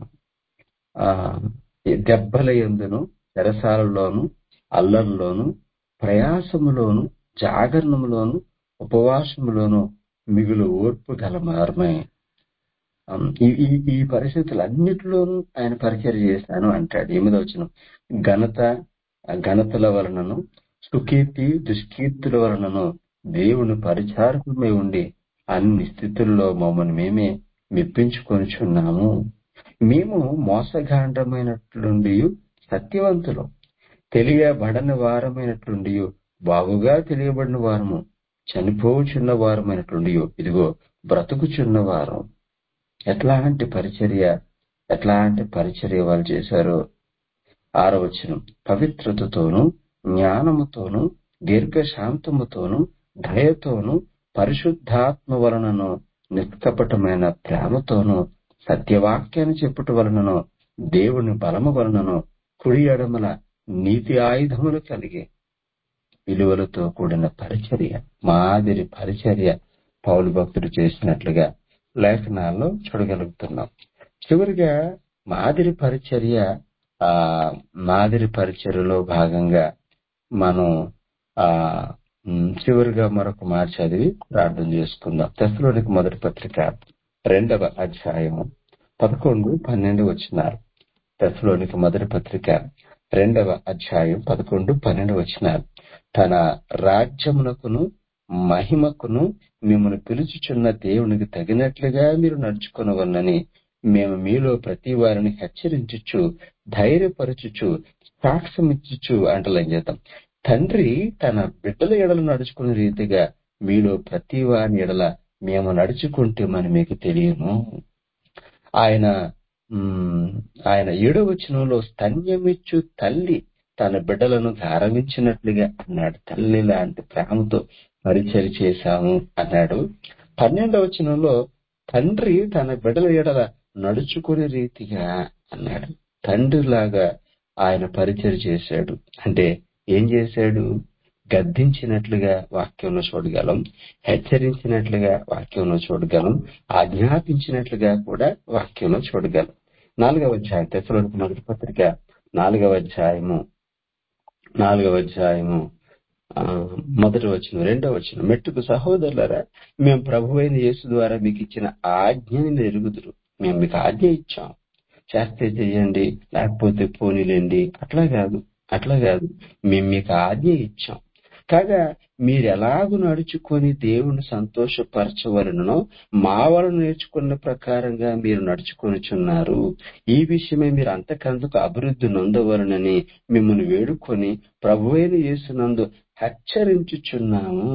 ఆ దెబ్బల ఎందును చెరసాలలోను అల్లర్లోను ప్రయాసములోను జాగరణములోను ఉపవాసములోను మిగులు ఓర్పు గల మార్మే ఉమ్, ఈ ఈ ఈ పరిస్థితులన్నిటిలోనూ ఆయన పరిచయం చేశాను అంటాడు ఎనిమిదో వచ్చిన ఘనత ఆ ఘనతల వలనను సుకీర్తి దుష్కీర్తుల వలనను దేవుని పరిచారకులమై ఉండి అన్ని స్థితుల్లో మమ్మల్ని మేమే మెప్పించుకొనిచున్నాము మేము మోసగాండ్రమైనట్లుండి సత్యవంతులు తెలియబడని వారమైనట్లుండి బాగుగా తెలియబడిన వారము చనిపోచున్న వారమైనట్లుండి ఇదిగో బ్రతుకుచున్న వారం ఎట్లాంటి పరిచర్య ఎట్లాంటి పరిచర్య వాళ్ళు చేశారో ఆరవచనం పవిత్రతతోను జ్ఞానముతోను దీర్ఘశాంతముతోను దయతోను పరిశుద్ధాత్మ వలనను నిష్కపటమైన ప్రేమతోను సత్యవాక్యాన్ని చెప్పుట వలనను దేవుని బలము వలనను కుడి ఎడమల నీతి ఆయుధములు కలిగి విలువలతో కూడిన పరిచర్య మాదిరి పరిచర్య పౌలు భక్తుడు చేసినట్లుగా లేఖనాల్లో చూడగలుగుతున్నాం చివరిగా మాదిరి పరిచర్య ఆ మాదిరి పరిచర్యలో భాగంగా మనం ఆ ఉమ్, చివరిగా మరొక మాట చదివి ప్రార్థన చేసుకుందాం తెసలోనికి మొదటి పత్రిక రెండవ అధ్యాయము పదకొండు పన్నెండు వచ్చినారు తెసలోనికి మొదటి పత్రిక రెండవ అధ్యాయం పదకొండు పన్నెండు వచ్చినారు తన రాజ్యమునకును మహిమకును మిమ్మల్ని పిలుచుచున్న దేవునికి తగినట్లుగా మీరు నడుచుకునవలనని మేము మీలో ప్రతి వారిని హెచ్చరించుచు ధైర్యపరచుచు సాక్ష్యమిచ్చుచు అంటలేం చేద్దాం తండ్రి తన బిడ్డల ఎడలు నడుచుకునే రీతిగా మీలో ప్రతి వారి ఎడల మేము నడుచుకుంటే మన మీకు తెలియను ఆయన ఉమ్, ఆయన ఏడో వచనంలో స్తన్యమిచ్చు తల్లి తన బిడ్డలను గారవించినట్లుగా అన్నాడు తల్లి లాంటి ప్రేమతో పరిచయం చేశాము అన్నాడు పన్నెండవ వచనంలో తండ్రి తన బిడ్డల ఎడల నడుచుకునే రీతిగా అన్నాడు తండ్రిలాగా ఆయన పరిచయం చేశాడు అంటే ఏం చేశాడు గద్దించినట్లుగా వాక్యంలో చూడగలం హెచ్చరించినట్లుగా వాక్యంలో చూడగలం ఆజ్ఞాపించినట్లుగా కూడా వాక్యంలో చూడగలం నాలుగవ అధ్యాయం తెసలోనికి మొదటి పత్రిక నాలుగవ అధ్యాయము నాలుగవ అధ్యాయము ఆ, మొదటి వచ్చిన రెండవ వచ్చిన మెట్టుకు సహోదరులరా మేము ప్రభు అయిన యేసు ద్వారా మీకు ఇచ్చిన ఆజ్ఞని మీరు ఎరుగుదురు మేము మీకు ఆజ్ఞ ఇచ్చాం చేస్తే చెయ్యండి లేకపోతే పోనీలేండి అట్లా కాదు అట్లా కాదు మేము మీకు ఆజ్ఞ ఇచ్చాం కాగా మీరు ఎలాగూ నడుచుకొని దేవుని సంతోషపరచవలనో మా వలన నేర్చుకున్న ప్రకారంగా మీరు నడుచుకొనిచున్నారు ఈ విషయమే మీరు అంతకంతకు అభివృద్ధి నొందవలనని మిమ్మల్ని వేడుకొని ప్రభువైన యేసునందు హెచ్చరించుచున్నాము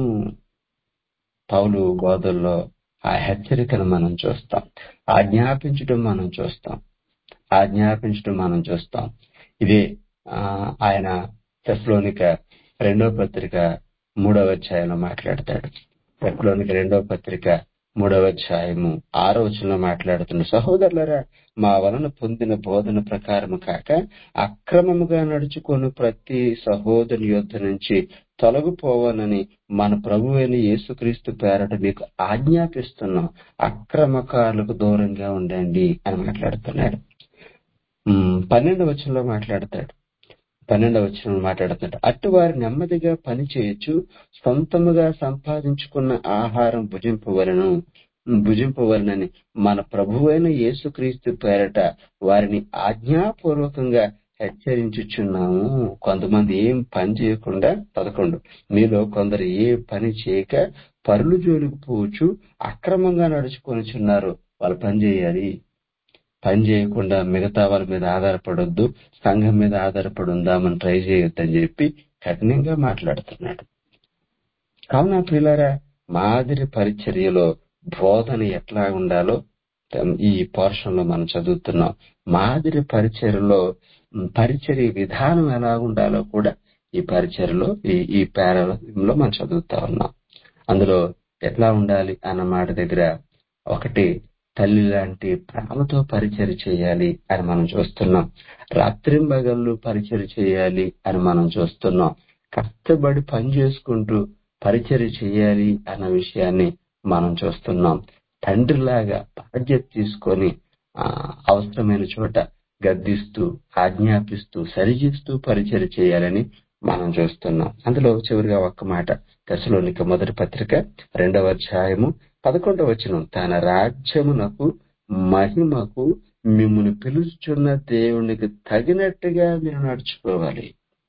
పౌలు బోధల్లో ఆ హెచ్చరికను మనం చూస్తాం ఆజ్ఞాపించడం మనం చూస్తాం ఆజ్ఞాపించడం మనం చూస్తాం ఇదే ఆ, ఆయన తెస్లోనిక రెండవ పత్రిక మూడవ అధ్యాయంలో మాట్లాడతాడు తెస్లోనిక రెండవ పత్రిక మూడవ అధ్యాయము ఆరో వచనంలో మాట్లాడుతున్న సహోదరులరా మా వలన పొందిన బోధన ప్రకారము కాక అక్రమముగా నడుచుకొని ప్రతి సహోదరుని యొద్ద నుంచి తొలగిపోవాలని మన ప్రభు అయిన యేసుక్రీస్తు పేరట మీకు ఆజ్ఞాపిస్తున్నాం అక్రమకారులకు దూరంగా ఉండండి అని మాట్లాడుతున్నాడు ఉమ్, పన్నెండవ వచనంలో మాట్లాడతాడు పన్నెండవ వచనం మాట్లాడుతున్నాడు అటు వారు నెమ్మదిగా పని చేయొచ్చు సొంతముగా సంపాదించుకున్న ఆహారం భుజింపవలను భుజింపవలనని మన ప్రభువైన యేసుక్రీస్తు పేరట వారిని ఆజ్ఞాపూర్వకంగా హెచ్చరించుచున్నాము కొంతమంది ఏం పని చేయకుండా పదకొండు మీలో కొందరు ఏ పని చేయక పరులు జోలికి పోవచ్చు అక్రమంగా నడుచుకొనిచున్నారు వాళ్ళు పని చేయాలి పని చేయకుండా మిగతా వాళ్ళ మీద ఆధారపడొద్దు సంఘం మీద ఆధారపడి ఉందామని ట్రై చేయొద్దని చెప్పి కఠినంగా మాట్లాడుతున్నాడు కావున ప్రియులారా మాదిరి పరిచర్యలో బోధన ఎట్లా ఉండాలో తమ్- ఈ పోర్షన్ లో మనం చదువుతున్నాం మాదిరి పరిచర్యలో ఉమ్, పరిచర్య విధానం ఎలా ఉండాలో కూడా ఈ పరిచర్యలో ఈ ఈ పేరలో మనం చదువుతా ఉన్నాం అందులో ఎట్లా ఉండాలి అన్న మాట దగ్గర ఒకటి తల్లి లాంటి ప్రేమతో పరిచయం చేయాలి అని మనం చూస్తున్నాం రాత్రింబగళ్ళు పరిచయం చేయాలి అని మనం చూస్తున్నాం కష్టపడి పని చేసుకుంటూ పరిచయం చేయాలి అన్న విషయాన్ని మనం చూస్తున్నాం తండ్రిలాగా బాధ్యత తీసుకొని ఆ, అవసరమైన చోట గద్దిస్తూ ఆజ్ఞాపిస్తూ సరిచేస్తూ పరిచయం చేయాలని మనం చూస్తున్నాం అందులో చివరిగా ఒక్క మాట దశలోనిక మొదటి పత్రిక రెండవ అధ్యాయము పదకొండవ వచనం తన రాజ్యమునకు మహిమకు మిమ్మల్ని పిలుచుచున్న దేవునికి తగినట్టుగా మీరు నడుచుకోవాలి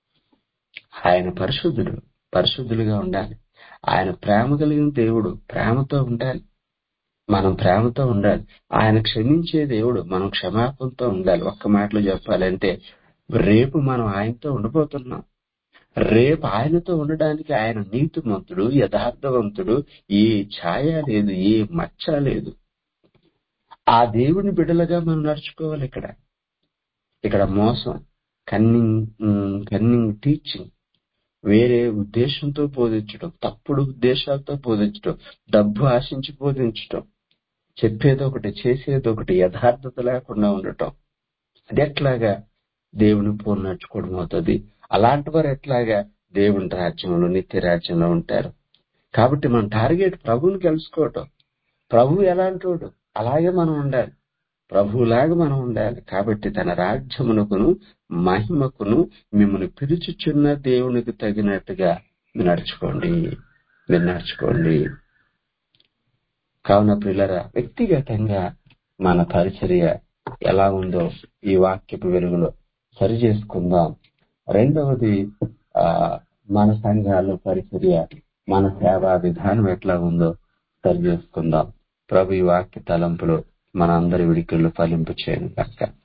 ఆయన పరిశుద్ధుడు పరిశుద్ధులుగా ఉండాలి ఆయన ప్రేమ కలిగిన దేవుడు ప్రేమతో ఉండాలి మనం ప్రేమతో ఉండాలి ఆయన క్షమించే దేవుడు మనం క్షమాపణతో ఉండాలి ఒక్క మాటలో చెప్పాలంటే రేపు మనం ఆయనతో ఉండబోతున్నాం రేపు ఆయనతో ఉండడానికి ఆయన నీతిమంతుడు యథార్థవంతుడు ఏ ఛాయ లేదు ఏ మచ్చ లేదు ఆ దేవుని బిడలుగా మనం నడుచుకోవాలి ఇక్కడ ఇక్కడ మోసం కన్నింగ్ కన్నింగ్ టీచింగ్ వేరే ఉద్దేశంతో బోధించడం తప్పుడు ఉద్దేశాలతో బోధించడం డబ్బు ఆశించి బోధించడం చెప్పేది ఒకటి చేసేది ఒకటి యథార్థత లేకుండా ఉండటం అది ఎట్లాగా దేవుని పూర్ణ నడుచుకోవడం అవుతుంది అలాంటి వారు ఎట్లాగా దేవుని రాజ్యంలో నిత్య రాజ్యంలో ఉంటారు కాబట్టి మన టార్గెట్ ప్రభువుని కలుసుకోవటం ప్రభు ఎలాంటోడు అలాగే మనం ఉండాలి ప్రభువులాగా మనం ఉండాలి కాబట్టి తన రాజ్యమునకును మహిమకును మిమ్మల్ని పిలుచుచున్న దేవునికి తగినట్టుగా మీరు నడుచుకోండి మీరు నడుచుకోండి కావున పిల్లరా వ్యక్తిగతంగా మన పరిచర్య ఎలా ఉందో ఈ వాక్యపు వెలుగులో సరి చేసుకుందాం రెండవది ఆ మన సంఘాల్లో పరిచర్య మన సేవా విధానం ఎట్లా ఉందో సరి చేసుకుందాం ప్రభు ఈ వాక్య తలంపులో మన అందరి విడికల్లో ఫలింపు చేయను కాక